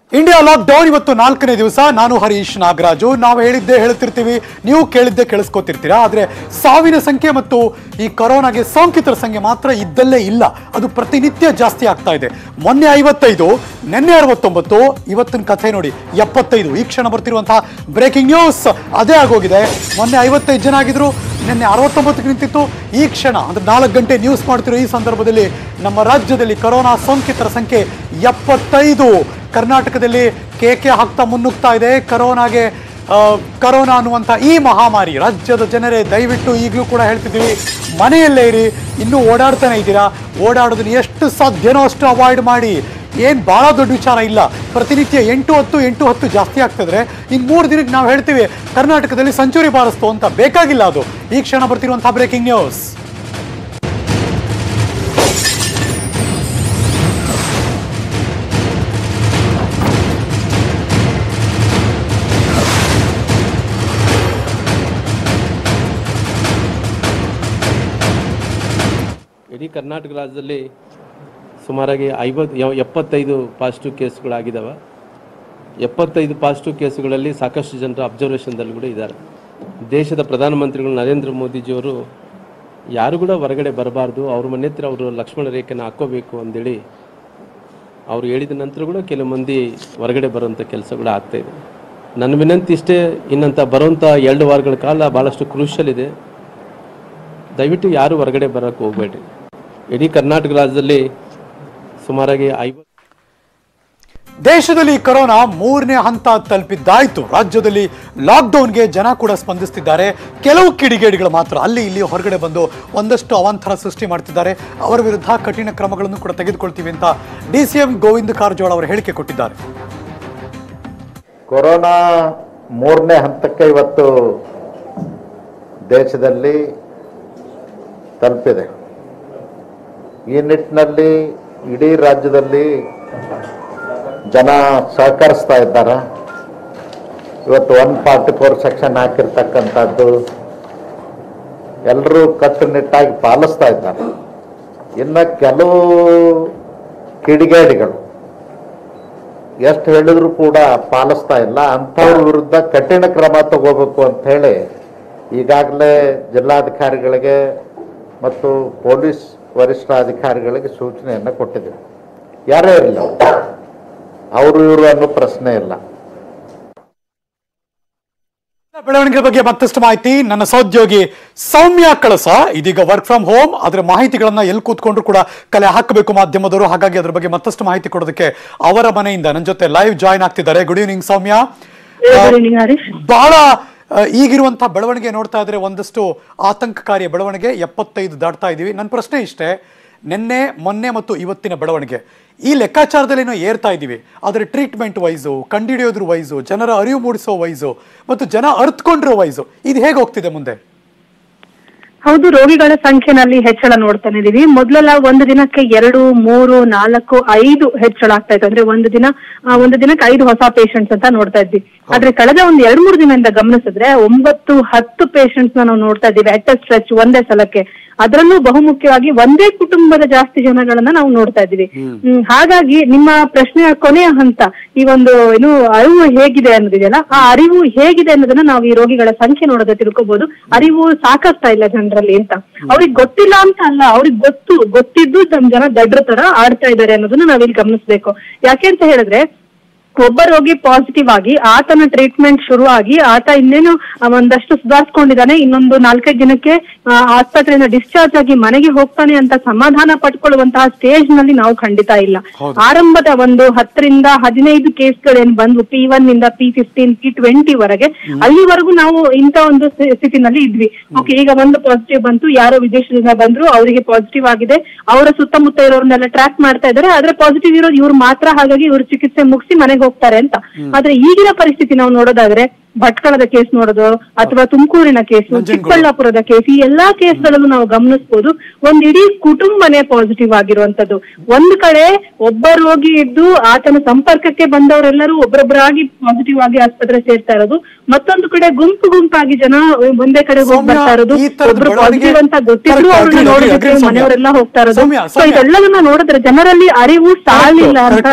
India lock down ಇವತ್ತು ನಾಲ್ಕನೇ ದಿವಸ ನಾನು ಹರೀಶ್ ನಾಗರಾಜು ನಾವು ಹೇಳಿದ್ದೆ ಹೇಳ್ತಿರ್ತೀವಿ ನೀವು ಕೇಳಿದ್ದೆ ಕೇಳಿಸ್ಕೊತಿರ್ತೀರಾ ಆದ್ರೆ ಸಾವಿನ ಸಂಖ್ಯೆ ಮತ್ತು ಈ ಕೊರೋನಾಗೆ ಸೋಂಕಿತರ ಸಂಖ್ಯೆ ಮಾತ್ರ ಇದ್ದಲ್ಲೇ ಇಲ್ಲ ಅದು ಪ್ರತಿನಿತ್ಯ ಜಾಸ್ತಿ ಆಗ್ತಾ ಇದೆ ಮೊನ್ನೆ ಐವತ್ತೈದು ನಿನ್ನೆ ಅರವತ್ತೊಂಬತ್ತು ಇವತ್ತಿನ ಕಥೆ ನೋಡಿ ಎಪ್ಪತ್ತೈದು ಈ ಕ್ಷಣ ಬರ್ತಿರುವಂತಹ ಬ್ರೇಕಿಂಗ್ ನ್ಯೂಸ್ ಅದೇ ಆಗೋಗಿದೆ ಮೊನ್ನೆ ಐವತ್ತೈದು ಜನ ಆಗಿದ್ರು ನಿನ್ನೆ ಅರವತ್ತೊಂಬತ್ತಕ್ಕೆ ನಿಂತಿತ್ತು ಈ ಕ್ಷಣ ಅಂದ್ರೆ ನಾಲ್ಕು ಗಂಟೆ ನ್ಯೂಸ್ ಮಾಡ್ತಿರೋ ಈ ಸಂದರ್ಭದಲ್ಲಿ ನಮ್ಮ ರಾಜ್ಯದಲ್ಲಿ ಕೊರೋನಾ ಸೋಂಕಿತರ ಸಂಖ್ಯೆ ಎಪ್ಪತ್ತೈದು ಕರ್ನಾಟಕದಲ್ಲಿ ಕೇಕೆ ಹಾಕ್ತಾ ಮುನ್ನುಗ್ತಾ ಇದೆ ಕರೋನಾಗೆ ಆ, ಕರೋನಾ ಅನ್ನುವಂಥ ಈ ಮಹಾಮಾರಿ ರಾಜ್ಯದ ಜನರೇ ದಯವಿಟ್ಟು ಈಗಲೂ ಕೂಡ ಹೇಳ್ತಿದ್ದೀವಿ ಮನೆಯಲ್ಲೇ ಇರಿ ಇನ್ನೂ ಓಡಾಡ್ತಾನೆ ಇದ್ದೀರಾ ಓಡಾಡೋದನ್ನ ಎಷ್ಟು ಸಾಧ್ಯನೋ ಅಷ್ಟು ಅವಾಯ್ಡ್ ಮಾಡಿ ಏನು ಭಾಳ ದೊಡ್ಡ ವಿಚಾರ ಇಲ್ಲ ಪ್ರತಿನಿತ್ಯ ಎಂಟು ಹತ್ತು ಎಂಟು ಹತ್ತು ಜಾಸ್ತಿ ಆಗ್ತಿದ್ರೆ ಇನ್ನು ಮೂರು ದಿನಕ್ಕೆ ನಾವು ಹೇಳ್ತೀವಿ ಕರ್ನಾಟಕದಲ್ಲಿ ಸೆಂಚುರಿ ಬಾರಿಸ್ತು ಅಂತ ಬೇಕಾಗಿಲ್ಲ ಅದು ಈ ಕ್ಷಣ ಬರ್ತಿರುವಂಥ ಬ್ರೇಕಿಂಗ್ ನ್ಯೂಸ್ ಇಡೀ ಕರ್ನಾಟಕ ರಾಜ್ಯದಲ್ಲಿ ಸುಮಾರಾಗಿ ಐವತ್ತು ಯ- ಎಪ್ಪತ್ತೈದು ಪಾಸಿಟಿವ್ ಕೇಸ್ಗಳಾಗಿದ್ದಾವೆ ಎಪ್ಪತ್ತೈದು ಪಾಸಿಟಿವ್ ಕೇಸುಗಳಲ್ಲಿ ಸಾಕಷ್ಟು ಜನರು ಅಬ್ಸರ್ವೇಷನ್ದಲ್ಲಿ ಕೂಡ ಇದ್ದಾರೆ ದೇಶದ ಪ್ರಧಾನಮಂತ್ರಿಗಳು ನರೇಂದ್ರ ಮೋದಿಜಿಯವರು ಯಾರು ಕೂಡ ಹೊರಗಡೆ ಬರಬಾರ್ದು ಅವ್ರ ಮನೆ ಹತ್ರ ಅವರು ಲಕ್ಷ್ಮಣ ರೇಖೆನ ಹಾಕ್ಕೋಬೇಕು ಅಂತೇಳಿ ಅವ್ರು ಹೇಳಿದ ನಂತರ ಕೂಡ ಕೆಲವು ಮಂದಿ ಹೊರಗಡೆ ಬರುವಂಥ ಕೆಲಸಗಳು ಆಗ್ತಾ ಇದೆ ನನ್ನ ವಿನಂತಿ ಇಷ್ಟೇ ಇನ್ನಂತ ಬರುವಂಥ ಎರಡು ವಾರಗಳ ಕಾಲ ಭಾಳಷ್ಟು ಕ್ರೂಷಲ್ ಇದೆ ದಯವಿಟ್ಟು ಯಾರು ಹೊರಗಡೆ ಬರೋಕ್ಕೆ ಹೋಗಬೇಡ್ರಿ ಇಡೀ ಕರ್ನಾಟಕ ರಾಜ್ಯದಲ್ಲಿ ಸುಮಾರಾಗಿ ಐವತ್ತು ದೇಶದಲ್ಲಿ ಕೊರೋನಾ ಮೂರನೇ ಹಂತ ತಲುಪಿದ್ದಾಯ್ತು ರಾಜ್ಯದಲ್ಲಿ ಲಾಕ್ಡೌನ್ಗೆ ಜನ ಕೂಡ ಸ್ಪಂದಿಸ್ತಿದ್ದಾರೆ ಕೆಲವು ಕಿಡಿಗೇಡಿಗಳು ಮಾತ್ರ ಅಲ್ಲಿ ಇಲ್ಲಿ ಹೊರಗಡೆ ಬಂದು ಒಂದಷ್ಟು ಅವಾಂತರ ಸೃಷ್ಟಿ ಮಾಡ್ತಿದ್ದಾರೆ ಅವರ ವಿರುದ್ಧ ಕಠಿಣ ಕ್ರಮಗಳನ್ನು ಕೂಡ ತೆಗೆದುಕೊಳ್ತೀವಿ ಅಂತ D C M Govinda Karjol ಅವರು ಹೇಳಿಕೆ ಕೊಟ್ಟಿದ್ದಾರೆ ಕೊರೋನಾ ಮೂರನೇ ಹಂತಕ್ಕೆ ಇವತ್ತು ದೇಶದಲ್ಲಿ ತಲುಪಿದೆ ಈ ನಿಟ್ಟಿನಲ್ಲಿ ಇಡೀ ರಾಜ್ಯದಲ್ಲಿ ಜನ ಸಹಕರಿಸ್ತಾ ಇದ್ದಾರೆ ಇವತ್ತು ಒನ್ ಫಾರ್ಟಿ ಫೋರ್ ಸೆಕ್ಷನ್ ಹಾಕಿರ್ತಕ್ಕಂಥದ್ದು ಎಲ್ಲರೂ ಕಟ್ಟುನಿಟ್ಟಾಗಿ ಪಾಲಿಸ್ತಾ ಇದ್ದಾರೆ ಇನ್ನು ಕೆಲವು ಕಿಡಿಗೇಡಿಗಳು ಎಷ್ಟು ಹೇಳಿದ್ರು ಕೂಡ ಪಾಲಿಸ್ತಾ ಇಲ್ಲ ಅಂಥವ್ರ ವಿರುದ್ಧ ಕಠಿಣ ಕ್ರಮ ತಗೋಬೇಕು ಅಂತ ಹೇಳಿ ಈಗಾಗಲೇ ಜಿಲ್ಲಾಧಿಕಾರಿಗಳಿಗೆ ಮತ್ತು ಪೊಲೀಸ್ ವರಿಷ್ಠಾಧಿಕಾರಿಗಳಿಗೆ ಸೂಚನೆಯನ್ನು ಕೊಟ್ಟಿದ್ದೀವಿ ಯಾರೇ ಇರಲಿ ಅವರು ಇವರು ಅನ್ನೋ ಪ್ರಶ್ನೆ ಇಲ್ಲ ಬೆಳವಣಿಗೆ ಬಗ್ಗೆ ಮತ್ತಷ್ಟು ಮಾಹಿತಿ ನನ್ನ ಸಹೋದ್ಯೋಗಿ ಸೌಮ್ಯ ಕಳಸ ಇದೀಗ ವರ್ಕ್ ಫ್ರಮ್ ಹೋಮ್ ಅದರ ಮಾಹಿತಿಗಳನ್ನ ಎಲ್ಲಿ ಕೂತ್ಕೊಂಡ್ರು ಕೂಡ ಕಲೆ ಹಾಕಬೇಕು ಮಾಧ್ಯಮದವರು ಹಾಗಾಗಿ ಅದ್ರ ಬಗ್ಗೆ ಮತ್ತಷ್ಟು ಮಾಹಿತಿ ಕೊಡೋದಕ್ಕೆ ಅವರ ಮನೆಯಿಂದ ನನ್ನ ಜೊತೆ ಲೈವ್ ಜಾಯ್ನ್ ಆಗ್ತಿದ್ದಾರೆ good evening Soumya Good evening, Harish. ಬಹಳ ಆ, ಈಗಿರುವಂತಹ ಬೆಳವಣಿಗೆ ನೋಡ್ತಾ ಇದ್ರೆ ಒಂದಷ್ಟು ಆತಂಕಕಾರಿಯ ಬೆಳವಣಿಗೆ ಎಪ್ಪತ್ತೈದು ದಾಟ್ತಾ ಇದೀವಿ ನನ್ನ ಪ್ರಶ್ನೆ ಇಷ್ಟೇ ನಿನ್ನೆ ಮೊನ್ನೆ ಮತ್ತು ಇವತ್ತಿನ ಬೆಳವಣಿಗೆ ಈ ಲೆಕ್ಕಾಚಾರದಲ್ಲಿ ನಾವು ಏರ್ತಾ ಇದ್ದೀವಿ ಆದರೆ ಟ್ರೀಟ್ಮೆಂಟ್ ವೈಸು ಕಂಡಿಡಿಯೋದ್ರ ವೈಸು ಜನರ ಅರಿವು ಮೂಡಿಸೋ ವೈಸು ಮತ್ತು ಜನ ಅರ್ಥಕೊಂಡಿರೋ ವೈಸು ಇದು ಹೇಗೆ ಹೋಗ್ತಿದೆ ಮುಂದೆ ಹೌದು ರೋಗಿಗಳ ಸಂಖ್ಯೆನಲ್ಲಿ ಹೆಚ್ಚಳ ನೋಡ್ತಾನೆ ಇದೀವಿ ಮೊದಲೆಲ್ಲ ಒಂದು ದಿನಕ್ಕೆ ಎರಡು ಮೂರು ನಾಲ್ಕು ಐದು ಹೆಚ್ಚಳ ಆಗ್ತಾ ಇತ್ತು ಅಂದ್ರೆ ಒಂದು ದಿನ ಆ, ಒಂದು ದಿನಕ್ಕೆ ಐದು ಹೊಸ ಪೇಷಂಟ್ಸ್ ಅಂತ ನೋಡ್ತಾ ಇದ್ವಿ ಆದ್ರೆ ಕಳೆದ ಒಂದು ಎರಡ್ ಮೂರು ದಿನದಿಂದ ಗಮನಿಸಿದ್ರೆ ಒಂಬತ್ತು ಹತ್ತು ಪೇಷಂಟ್ಸ್ ನಾವು ನೋಡ್ತಾ ಇದ್ದೀವಿ ಅಟ್ ಸ್ಟ್ರೆಚ್ ಒಂದೇ ಸಲಕ್ಕೆ ಅದರಲ್ಲೂ ಬಹುಮುಖ್ಯವಾಗಿ ಒಂದೇ ಕುಟುಂಬದ ಜಾಸ್ತಿ ಜನಗಳನ್ನ ನಾವು ನೋಡ್ತಾ ಇದ್ದೀವಿ ಹ್ಮ್, ಹಾಗಾಗಿ ನಿಮ್ಮ ಪ್ರಶ್ನೆಯ ಕೊನೆಯ ಹಂತ ಈ ಒಂದು ಏನು ಅರಿವು ಹೇಗಿದೆ ಅನ್ನೋದಿದೆಯಲ್ಲ ಆ ಅರಿವು ಹೇಗಿದೆ ಅನ್ನೋದನ್ನ ನಾವು ಈ ರೋಗಿಗಳ ಸಂಖ್ಯೆ ನೋಡೋದೇ ತಿಳ್ಕೊಬಹುದು ಅರಿವು ಸಾಕಾಗ್ತಾ ಇಲ್ಲ ಜನರಲ್ಲಿ ಅಂತ ಅವ್ರಿಗೆ ಗೊತ್ತಿಲ್ಲ ಅಂತ ಅಲ್ಲ ಅವ್ರಿಗೆ ಗೊತ್ತು ಗೊತ್ತಿದ್ದು ನಮ್ ಜನ ದಡ್ರ ತರ ಆಡ್ತಾ ಇದ್ದಾರೆ ಅನ್ನೋದನ್ನ ನಾವಿಲ್ಲಿ ಗಮನಿಸ್ಬೇಕು ಯಾಕೆ ಅಂತ ಹೇಳಿದ್ರೆ ಒಬ್ಬ ರೋಗಿ ಪಾಸಿಟಿವ್ ಆಗಿ ಆತನ ಟ್ರೀಟ್ಮೆಂಟ್ ಶುರುವಾಗಿ ಆತ ಇನ್ನೇನು ಆ, ಒಂದಷ್ಟು ಸುಧಾರಿಸ್ಕೊಂಡಿದ್ದಾನೆ ಇನ್ನೊಂದು ನಾಲ್ಕೈದು ದಿನಕ್ಕೆ ಆ, ಆಸ್ಪತ್ರೆಯಿಂದ ಡಿಸ್ಚಾರ್ಜ್ ಆಗಿ ಮನೆಗೆ ಹೋಗ್ತಾನೆ ಅಂತ ಸಮಾಧಾನ ಪಟ್ಕೊಳ್ಳುವಂತಹ ಸ್ಟೇಜ್ ನಲ್ಲಿ ನಾವು ಖಂಡಿತ ಇಲ್ಲ ಆರಂಭದ ಒಂದು ಹತ್ತರಿಂದ ಹದಿನೈದು ಕೇಸ್ಗಳೇನು ಬಂದ್ವು ಪಿ ಒನ್ ಇಂದ ಪಿ ಫಿಫ್ಟೀನ್ ಪಿ ಟ್ವೆಂಟಿ ವರೆಗೆ ಅಲ್ಲಿವರೆಗೂ ನಾವು ಇಂಥ ಒಂದು ಸ್ಥಿ- ಸ್ಥಿತಿನಲ್ಲಿ ಇದ್ವಿ ಓಕೆ ಈಗ ಒಂದು ಪಾಸಿಟಿವ್ ಬಂತು ಯಾರೋ ವಿದೇಶದಿಂದ ಬಂದ್ರು ಅವರಿಗೆ ಪಾಸಿಟಿವ್ ಆಗಿದೆ ಅವರ ಸುತ್ತಮುತ್ತ ಇರೋರ್ನೆಲ್ಲ ಟ್ರ್ಯಾಕ್ ಮಾಡ್ತಾ ಇದ್ದಾರೆ ಆದ್ರೆ ಪಾಸಿಟಿವ್ ಇರೋದು ಇವ್ರು ಮಾತ್ರ ಹಾಗಾಗಿ ಇವ್ರು ಚಿಕಿತ್ಸೆ ಮುಗಿಸಿ ಮನೆಗೆ ಹೋಗ್ತಾರೆ ಅಂತ ಆದ್ರೆ ಈಗಿನ ಪರಿಸ್ಥಿತಿ ನಾವು ನೋಡೋದಾದ್ರೆ ಭಟ್ಕಳದ ಕೇಸ್ ನೋಡೋದು ಅಥವಾ ತುಮಕೂರಿನ ಕೇಸು ಚಿಕ್ಕಬಳ್ಳಾಪುರದ ಕೇಸ್ ಈ ಎಲ್ಲಾ ಕೇಸ್ಗಳಲ್ಲೂ ನಾವು ಗಮನಿಸಬಹುದು ಒಂದ್ ಇಡೀ ಕುಟುಂಬನೇ ಪಾಸಿಟಿವ್ ಆಗಿರುವಂತದ್ದು ಒಂದ್ ಕಡೆ ಒಬ್ಬ ರೋಗಿ ಇದ್ದು ಆತನ ಸಂಪರ್ಕಕ್ಕೆ ಬಂದವರೆಲ್ಲರೂ ಒಬ್ಬೊಬ್ಬರಾಗಿ ಪಾಸಿಟಿವ್ ಆಗಿ ಆಸ್ಪತ್ರೆ ಸೇರ್ತಾ ಇರೋದು ಮತ್ತೊಂದು ಕಡೆ ಗುಂಪು ಗುಂಪಾಗಿ ಜನ ಒಂದೇ ಕಡೆ ಹೋಗಿ ಸೌಮ್ಯ, ಬರ್ತಾ ಇರೋದು ಈ ತರದ ಒಬ್ರು ಬೆಳವಣಿಗೆ- ಪಾಸಿಟಿವ್ ಅಂತ ಗೊತ್ತಿದ್ರು Correct, ಅವ್ರನ್ನ agree, ನೋಡಿದ್ರೆ agree, ಸೌಮ್ಯ. ಮನೆಯವರೆಲ್ಲ ಹೋಗ್ತಾ ಇರೋದು ಸೌಮ್ಯ, ಸೊ ಸೌಮ್ಯ. ಇದೆಲ್ಲವನ್ನ ನೋಡಿದ್ರೆ ಜನರಲ್ಲಿ ಅರಿವು ಸಾಲಿಲ್ಲ ಅಂತ Correct. ಅನ್ಸುತ್ತೆ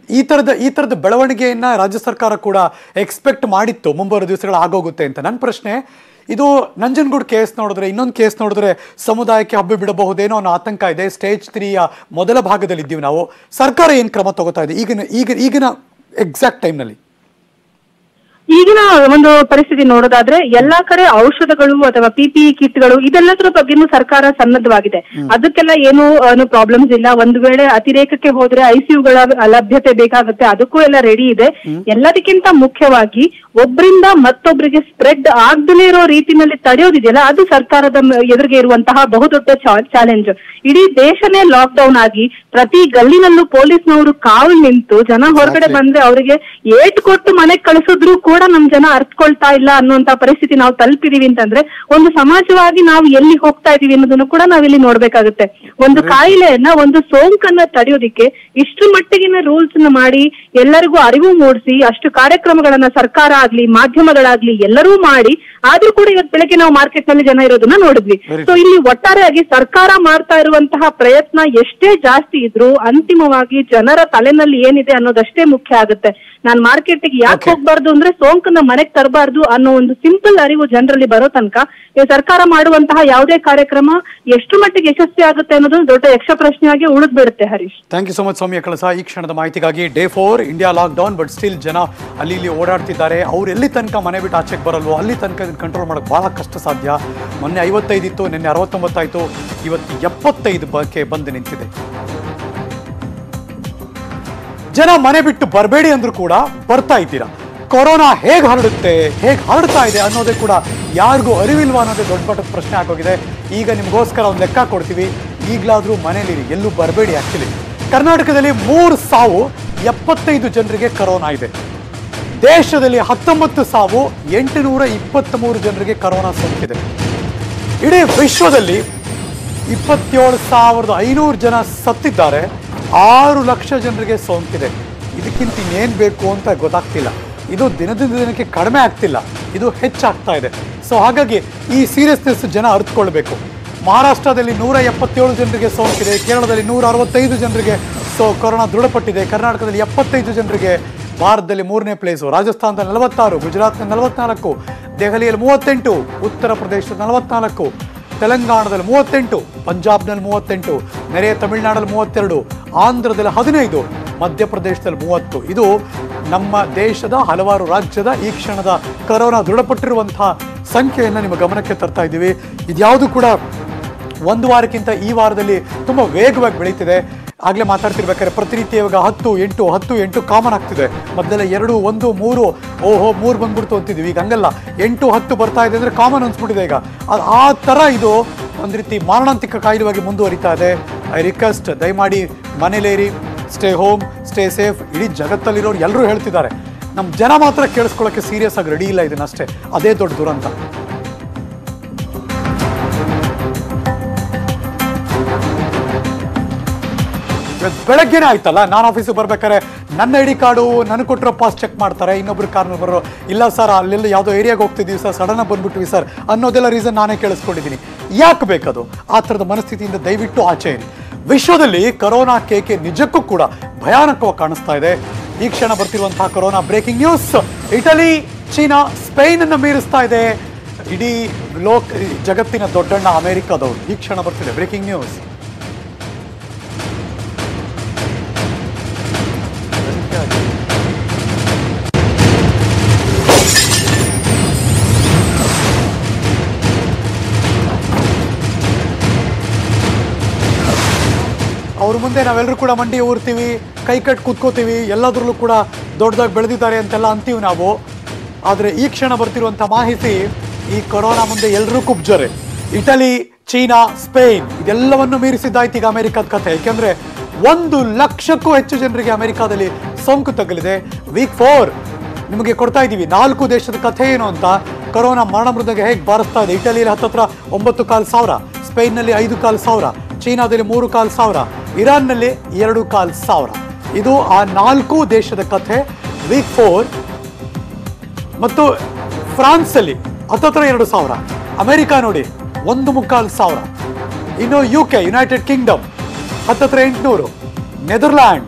ಈ ಥರದ ಈ ಥರದ ಬೆಳವಣಿಗೆಯನ್ನ ರಾಜ್ಯ ಸರ್ಕಾರ ಕೂಡ ಎಕ್ಸ್ಪೆಕ್ಟ್ ಮಾಡಿತ್ತು ಮುಂಬರುವ ದಿವಸಗಳು ಆಗೋಗುತ್ತೆ ಅಂತ ನನ್ನ ಪ್ರಶ್ನೆ ಇದು ನಂಜನಗೂಡು ಕೇಸ್ ನೋಡಿದ್ರೆ ಇನ್ನೊಂದು ಕೇಸ್ ನೋಡಿದ್ರೆ ಸಮುದಾಯಕ್ಕೆ ಹಬ್ಬಿ ಬಿಡಬಹುದೇನೋ ಅನ್ನೋ ಆತಂಕ ಇದೆ ಸ್ಟೇಜ್ ತ್ರೀಯ ಮೊದಲ ಭಾಗದಲ್ಲಿ ಇದ್ದೀವಿ ನಾವು ಸರ್ಕಾರ ಏನು ಕ್ರಮ ತಗೋತಾ ಇದೆ ಈಗಿನ ಈಗ ಈಗಿನ ಎಕ್ಸಾಕ್ಟ್ ಟೈಮ್ನಲ್ಲಿ ಈಗಿನ ಒಂದು ಪರಿಸ್ಥಿತಿ ನೋಡೋದಾದ್ರೆ ಎಲ್ಲಾ ಕಡೆ ಔಷಧಗಳು ಅಥವಾ ಪಿಪಿಇ ಕಿಟ್ಗಳು ಇದೆಲ್ಲದರ ಬಗ್ಗೆನೂ ಸರ್ಕಾರ ಸನ್ನದ್ಧವಾಗಿದೆ ಅದಕ್ಕೆಲ್ಲ ಏನು ಏನು ಪ್ರಾಬ್ಲಮ್ಸ್ ಇಲ್ಲ ಒಂದು ವೇಳೆ ಅತಿರೇಕಕ್ಕೆ ಹೋದ್ರೆ ಐಸಿಯುಗಳ ಲಭ್ಯತೆ ಬೇಕಾಗುತ್ತೆ ಅದಕ್ಕೂ ಎಲ್ಲ ರೆಡಿ ಇದೆ ಎಲ್ಲದಕ್ಕಿಂತ ಮುಖ್ಯವಾಗಿ ಒಬ್ರಿಂದ ಮತ್ತೊಬ್ಬರಿಗೆ ಸ್ಪ್ರೆಡ್ ಆಗ್ದಲೇ ಇರೋ ರೀತಿನಲ್ಲಿ ತಡೆಯೋದಿದೆಯಲ್ಲ ಅದು ಸರ್ಕಾರದ ಮ- ಎದುರಿಗೆ ಇರುವಂತಹ ಬಹುದೊಡ್ಡ ಚಾಲೆಂಜ್ ಇಡೀ ದೇಶನೇ ಲಾಕ್ ಡೌನ್ ಆಗಿ ಪ್ರತಿ ಗಲ್ಲಿನಲ್ಲೂ ಪೊಲೀಸ್ನವರು ಕಾವಲು ನಿಂತು ಜನ ಹೊರಗಡೆ ಬಂದ್ರೆ ಅವರಿಗೆ ಏಟ್ ಕೊಟ್ಟು ಮನೆಗೆ ಕಳಿಸಿದ್ರು ಕೂಡ ನಮ್ ಜನ ಅರ್ಥಕೊಳ್ತಾ ಇಲ್ಲ ಅನ್ನುವಂತ ಪರಿಸ್ಥಿತಿ ನಾವು ತಲುಪಿದೀವಿ ಅಂತಂದ್ರೆ ಒಂದು ಸಮಾಜವಾಗಿ ನಾವು ಎಲ್ಲಿ ಹೋಗ್ತಾ ಇದೀವಿ ಅನ್ನೋದನ್ನು ಕೂಡ ನಾವಿಲ್ಲಿ ನೋಡ್ಬೇಕಾಗುತ್ತೆ ಒಂದು ಕಾಯಿಲೆಯನ್ನ ಒಂದು ಸೋಂಕನ್ನ ತಡೆಯೋದಿಕ್ಕೆ ಇಷ್ಟು ಮಟ್ಟಿಗಿನ ರೂಲ್ಸ್ ನ ಮಾಡಿ ಎಲ್ಲರಿಗೂ ಅರಿವು ಮೂಡಿಸಿ ಅಷ್ಟು ಕಾರ್ಯಕ್ರಮಗಳನ್ನ ಸರ್ಕಾರ ಆಗ್ಲಿ ಮಾಧ್ಯಮಗಳಾಗ್ಲಿ ಎಲ್ಲರೂ ಮಾಡಿ ಆದ್ರೂ ಕೂಡ ಇವತ್ತು ಬೆಳಗ್ಗೆ ನಾವು ಮಾರ್ಕೆಟ್ ನಲ್ಲಿ ಜನ ಇರೋದನ್ನ ನೋಡಿದ್ವಿ ಸೊ ಇಲ್ಲಿ ಒಟ್ಟಾರೆಯಾಗಿ ಸರ್ಕಾರ ಮಾಡ್ತಾ ಇರುವಂತಹ ಪ್ರಯತ್ನ ಎಷ್ಟೇ ಜಾಸ್ತಿ ಇದ್ರು ಅಂತಿಮವಾಗಿ ಜನರ ತಲೆನಲ್ಲಿ ಏನಿದೆ ಅನ್ನೋದಷ್ಟೇ ಮುಖ್ಯ ಆಗುತ್ತೆ ನಾನ್ ಮಾರ್ಕೆಟ್ಗೆ ಯಾಕೆ Okay. ಹೋಗ್ಬಾರ್ದು ಅಂದ್ರೆ ಸೋಂಕನ್ನ ಮನೆಗ್ ತರಬಾರ್ದು ಅನ್ನೋ ಒಂದು ಸಿಂಪಲ್ ಅರಿವು ಜನರಲ್ಲಿ ಬರೋ ತನಕ ಈ ಸರ್ಕಾರ ಮಾಡುವಂತಹ ಯಾವುದೇ ಕಾರ್ಯಕ್ರಮ ಎಷ್ಟು ಮಟ್ಟಿಗೆ ಯಶಸ್ವಿ ಆಗುತ್ತೆ ಅನ್ನೋದು ದೊಡ್ಡ ಯಕ್ಷ ಪ್ರಶ್ನೆಯಾಗಿ ಉಳಿದ್ ಬಿಡುತ್ತೆ Harish thank you so much Soumya Kalasa ಈ ಕ್ಷಣದ ಮಾಹಿತಿಗಾಗಿ day four India lockdown but still ಜನ ಅಲ್ಲಿ ಇಲ್ಲಿ ಓಡಾಡ್ತಿದ್ದಾರೆ ಅವ್ರು ಎಲ್ಲಿ ತನಕ ಮನೆ ಬಿಟ್ಟು ಆಚೆಗೆ ಬರಲ್ವೋ ಅಲ್ಲಿ ತನಕ ಇದನ್ನ ಕಂಟ್ರೋಲ್ ಮಾಡೋಕೆ ಬಹಳ ಕಷ್ಟ ಸಾಧ್ಯ ಮೊನ್ನೆ ಐವತ್ತೈದು ಇತ್ತು ನಿನ್ನೆ ಅರವತ್ತೊಂಬತ್ತಾಯಿತು ಇವತ್ತು ಎಪ್ಪತ್ತೈದು ಬಕ್ಕೆ ಬಂದು ನಿಂತಿದೆ ಜನ ಮನೆ ಬಿಟ್ಟು ಬರಬೇಡಿ ಅಂದ್ರೂ ಕೂಡ ಬರ್ತಾ ಇದ್ದೀರಾ ಕೊರೋನಾ ಹೇಗೆ ಹರಡುತ್ತೆ ಹೇಗೆ ಹರಡ್ತಾ ಇದೆ ಅನ್ನೋದೇ ಕೂಡ ಯಾರಿಗೂ ಅರಿವಿಲ್ವಾ ಅನ್ನೋದೇ ದೊಡ್ಡ ಮಟ್ಟದ ಪ್ರಶ್ನೆ ಆಗೋಗಿದೆ ಈಗ ನಿಮಗೋಸ್ಕರ ಒಂದು ಲೆಕ್ಕ ಕೊಡ್ತೀವಿ ಈಗಲಾದರೂ ಮನೇಲಿರಿ ಎಲ್ಲೂ ಬರಬೇಡಿ ಆ್ಯಕ್ಚುಲಿ ಕರ್ನಾಟಕದಲ್ಲಿ ಮೂರು ಸಾವು ಎಪ್ಪತ್ತೈದು ಜನರಿಗೆ ಕರೋನಾ ಇದೆ ದೇಶದಲ್ಲಿ ಹತ್ತೊಂಬತ್ತು ಸಾವು ಎಂಟುನೂರ ಇಪ್ಪತ್ತ್ಮೂರು ಜನರಿಗೆ ಕರೋನಾ ಸೋಂಕಿದೆ ಇಡೀ ವಿಶ್ವದಲ್ಲಿ ಇಪ್ಪತ್ತೇಳು ಸಾವಿರದ ಐನೂರು ಜನ ಸತ್ತಿದ್ದಾರೆ ಆರು ಲಕ್ಷ ಜನರಿಗೆ ಸೋಂಕಿದೆ ಇದಕ್ಕಿಂತ ಇನ್ನೇನು ಬೇಕು ಅಂತ ಗೊತ್ತಾಗ್ತಿಲ್ಲ ಇದು ದಿನದಿಂದ ದಿನಕ್ಕೆ ಕಡಿಮೆ ಆಗ್ತಿಲ್ಲ ಇದು ಹೆಚ್ಚಾಗ್ತಾ ಇದೆ ಸೊ ಹಾಗಾಗಿ ಈ ಸೀರಿಯಸ್ನೆಸ್ ಜನ ಅರ್ಥಕೊಳ್ಬೇಕು ಮಹಾರಾಷ್ಟ್ರದಲ್ಲಿ ನೂರ ಎಪ್ಪತ್ತೇಳು ಜನರಿಗೆ ಸೋಂಕಿದೆ ಕೇರಳದಲ್ಲಿ ನೂರ ಅರವತ್ತೈದು ಜನರಿಗೆ ಸೊ ಕೊರೋನಾ ದೃಢಪಟ್ಟಿದೆ ಕರ್ನಾಟಕದಲ್ಲಿ ಎಪ್ಪತ್ತೈದು ಜನರಿಗೆ ಭಾರತದಲ್ಲಿ ಮೂರನೇ ಪ್ಲೇಸು ರಾಜಸ್ಥಾನದಲ್ಲಿ ನಲವತ್ತಾರು ಗುಜರಾತ್ನ ನಲವತ್ನಾಲ್ಕು ದೆಹಲಿಯಲ್ಲಿ ಮೂವತ್ತೆಂಟು ಉತ್ತರ ಪ್ರದೇಶದ ನಲವತ್ನಾಲ್ಕು ತೆಲಂಗಾಣದಲ್ಲಿ ಮೂವತ್ತೆಂಟು ಪಂಜಾಬ್ನಲ್ಲಿ ಮೂವತ್ತೆಂಟು ನೆರೆಯ ತಮಿಳುನಾಡಲ್ಲಿ ಮೂವತ್ತೆರಡು ಆಂಧ್ರದಲ್ಲಿ ಹದಿನೈದು ಮಧ್ಯಪ್ರದೇಶದಲ್ಲಿ ಮೂವತ್ತು ಇದು ನಮ್ಮ ದೇಶದ ಹಲವಾರು ರಾಜ್ಯದ ಈ ಕ್ಷಣದ ಕರೋನಾ ದೃಢಪಟ್ಟಿರುವಂತಹ ಸಂಖ್ಯೆಯನ್ನು ನಿಮ್ಮ ಗಮನಕ್ಕೆ ತರ್ತಾ ಇದ್ದೀವಿ ಇದ್ಯಾವುದು ಕೂಡ ಒಂದು ವಾರಕ್ಕಿಂತ ಈ ವಾರದಲ್ಲಿ ತುಂಬ ವೇಗವಾಗಿ ಬೆಳೀತಿದೆ ಆಗಲೇ ಮಾತಾಡ್ತಿರ್ಬೇಕಾದ್ರೆ ಪ್ರತಿನಿತ್ಯ ಇವಾಗ ಹತ್ತು ಎಂಟು ಹತ್ತು ಎಂಟು ಕಾಮನ್ ಆಗ್ತಿದೆ ಮೊದಲೆಲ್ಲ ಎರಡು ಒಂದು ಮೂರು ಓಹೋ ಮೂರು ಬಂದ್ಬಿಡ್ತು ಅಂತಿದ್ವಿ ಈಗ ಹಂಗಲ್ಲ ಎಂಟು ಹತ್ತು ಬರ್ತಾ ಇದೆ ಅಂದರೆ ಕಾಮನ್ ಅನ್ಸ್ಬಿಟ್ಟಿದೆ ಈಗ ಅದ್- ಆ ಥರ ಇದು ಒಂದು ರೀತಿ ಮಾರಣಾಂತಿಕ ಕಾಯಿಲೆವಾಗಿ ಮುಂದುವರಿತಾ ಇದೆ ಐ ರಿಕ್ವೆಸ್ಟ್ ದಯಮಾಡಿ ಮನೇಲೇರಿ ಸ್ಟೇ ಹೋಮ್ ಸ್ಟೇ ಸೇಫ್ ಇಡೀ ಜಗತ್ತಲ್ಲಿರೋರು ಎಲ್ಲರೂ ಹೇಳ್ತಿದ್ದಾರೆ ನಮ್ಮ ಜನ ಮಾತ್ರ ಕೇಳಿಸ್ಕೊಳ್ಳೋಕ್ಕೆ ಸೀರಿಯಸ್ ಆಗಿ ರೆಡಿ ಇಲ್ಲ ಇದನ್ನಷ್ಟೇ ಅದೇ ದೊಡ್ಡ ದುರಂತ ಇವತ್ತು ಬೆಳಗ್ಗೆನೇ ಆಯ್ತಲ್ಲ ನಾನು ಆಫೀಸಿಗೆ ಬರ್ಬೇಕಾದ್ರೆ ನನ್ನ ಐ ಡಿ ಕಾರ್ಡು ನನಗೆ ಕೊಟ್ಟಿರೋ ಪಾಸ್ ಚೆಕ್ ಮಾಡ್ತಾರೆ ಇನ್ನೊಬ್ರು ಕಾರ್ನಲ್ಲಿ ಬರೋ ಇಲ್ಲ ಸರ್ ಅಲ್ಲೆಲ್ಲ ಯಾವುದೋ ಏರಿಯಾಗೆ ಹೋಗ್ತಿದ್ದೀವಿ ಸರ್ ಸಡನ್ ಆಗಿ ಬಂದ್ಬಿಟ್ವಿ ಸರ್ ಅನ್ನೋದೆಲ್ಲ ರೀಸನ್ ನಾನೇ ಕೇಳಿಸ್ಕೊಂಡಿದ್ದೀನಿ ಯಾಕೆ ಬೇಕದು ಆ ಥರದ ಮನಸ್ಥಿತಿಯಿಂದ ದಯವಿಟ್ಟು ಆಚೆ ಇರಿ ವಿಶ್ವದಲ್ಲಿ ಕರೋನಾ ಕೇಕೆ ನಿಜಕ್ಕೂ ಕೂಡ ಭಯಾನಕವಾಗಿ ಕಾಣಿಸ್ತಾ ಇದೆ ಈ ಕ್ಷಣ ಬರ್ತಿರುವಂತಹ corona breaking news Italy China Spain ಅನ್ನು ಮೀರಿಸ್ತಾ ಇದೆ ಇಡೀ ಲೋಕ ಜಗತ್ತಿನ ದೊಡ್ಡಣ್ಣ ಅಮೆರಿಕಾದವರು ಈ ಕ್ಷಣ ಬರ್ತಿದೆ ಬ್ರೇಕಿಂಗ್ ನ್ಯೂಸ್ ಅವ್ರ ಮುಂದೆ ನಾವೆಲ್ಲರೂ ಕೂಡ ಮಂಡಿ ಊರ್ತೀವಿ ಕೈ ಕಟ್ ಕೂತ್ಕೋತೀವಿ ಎಲ್ಲದರಲ್ಲೂ ಕೂಡ ದೊಡ್ಡದಾಗಿ ಬೆಳೆದಿದ್ದಾರೆ ಅಂತೆಲ್ಲ ಅಂತೀವಿ ನಾವು ಆದರೆ ಈ ಕ್ಷಣ ಬರ್ತಿರುವಂಥ ಮಾಹಿತಿ ಈ ಕೊರೋನಾ ಮುಂದೆ ಎಲ್ಲರೂ ಕುಬ್ಜರೆ ಇಟಲಿ ಚೀನಾ ಸ್ಪೇನ್ ಇದೆಲ್ಲವನ್ನು ಮೀರಿಸಿದ್ದಾಯ್ತು ಈಗ ಅಮೆರಿಕದ ಕಥೆ ಯಾಕೆಂದ್ರೆ ಒಂದು ಲಕ್ಷಕ್ಕೂ ಹೆಚ್ಚು ಜನರಿಗೆ ಅಮೆರಿಕಾದಲ್ಲಿ ಸೋಂಕು ತಗಲಿದೆ ವೀಕ್ ಫೋರ್ ನಿಮಗೆ ಕೊಡ್ತಾ ಇದ್ದೀವಿ ನಾಲ್ಕು ದೇಶದ ಕಥೆ ಏನು ಅಂತ ಕೊರೋನಾ ಮರಣ ಮೃದಂಗ ಹೇಗೆ ಬಾರಿಸ್ತಾ ಇದೆ ಇಟಲಿಯಲ್ಲಿ ಹತ್ತತ್ರ ಒಂಬತ್ತು ಕಾಲು ಸಾವಿರ ಸ್ಪೇನ್ನಲ್ಲಿ ಐದು ಕಾಲು ಸಾವಿರ ಚೀನಾದಲ್ಲಿ ಮೂರು ಕಾಲು ಸಾವಿರ ಇರಾನ್ನಲ್ಲಿ ಎರಡು ಕಾಲು ಸಾವಿರ ಇದು ಆ ನಾಲ್ಕು ದೇಶದ ಕಥೆ ವೀಕ್ ಫೋರ್ ಮತ್ತು ಫ್ರಾನ್ಸಲ್ಲಿ ಹತ್ತತ್ರ ಎರಡು ಸಾವಿರ ಅಮೆರಿಕ ನೋಡಿ ಒಂದು ಮುಕ್ಕಾಲು ಸಾವಿರ ಇನ್ನು ಯು ಕೆ ಯುನೈಟೆಡ್ ಕಿಂಗ್ಡಮ್ ಹತ್ತತ್ರ ಎಂಟುನೂರು ನೆದರ್ಲ್ಯಾಂಡ್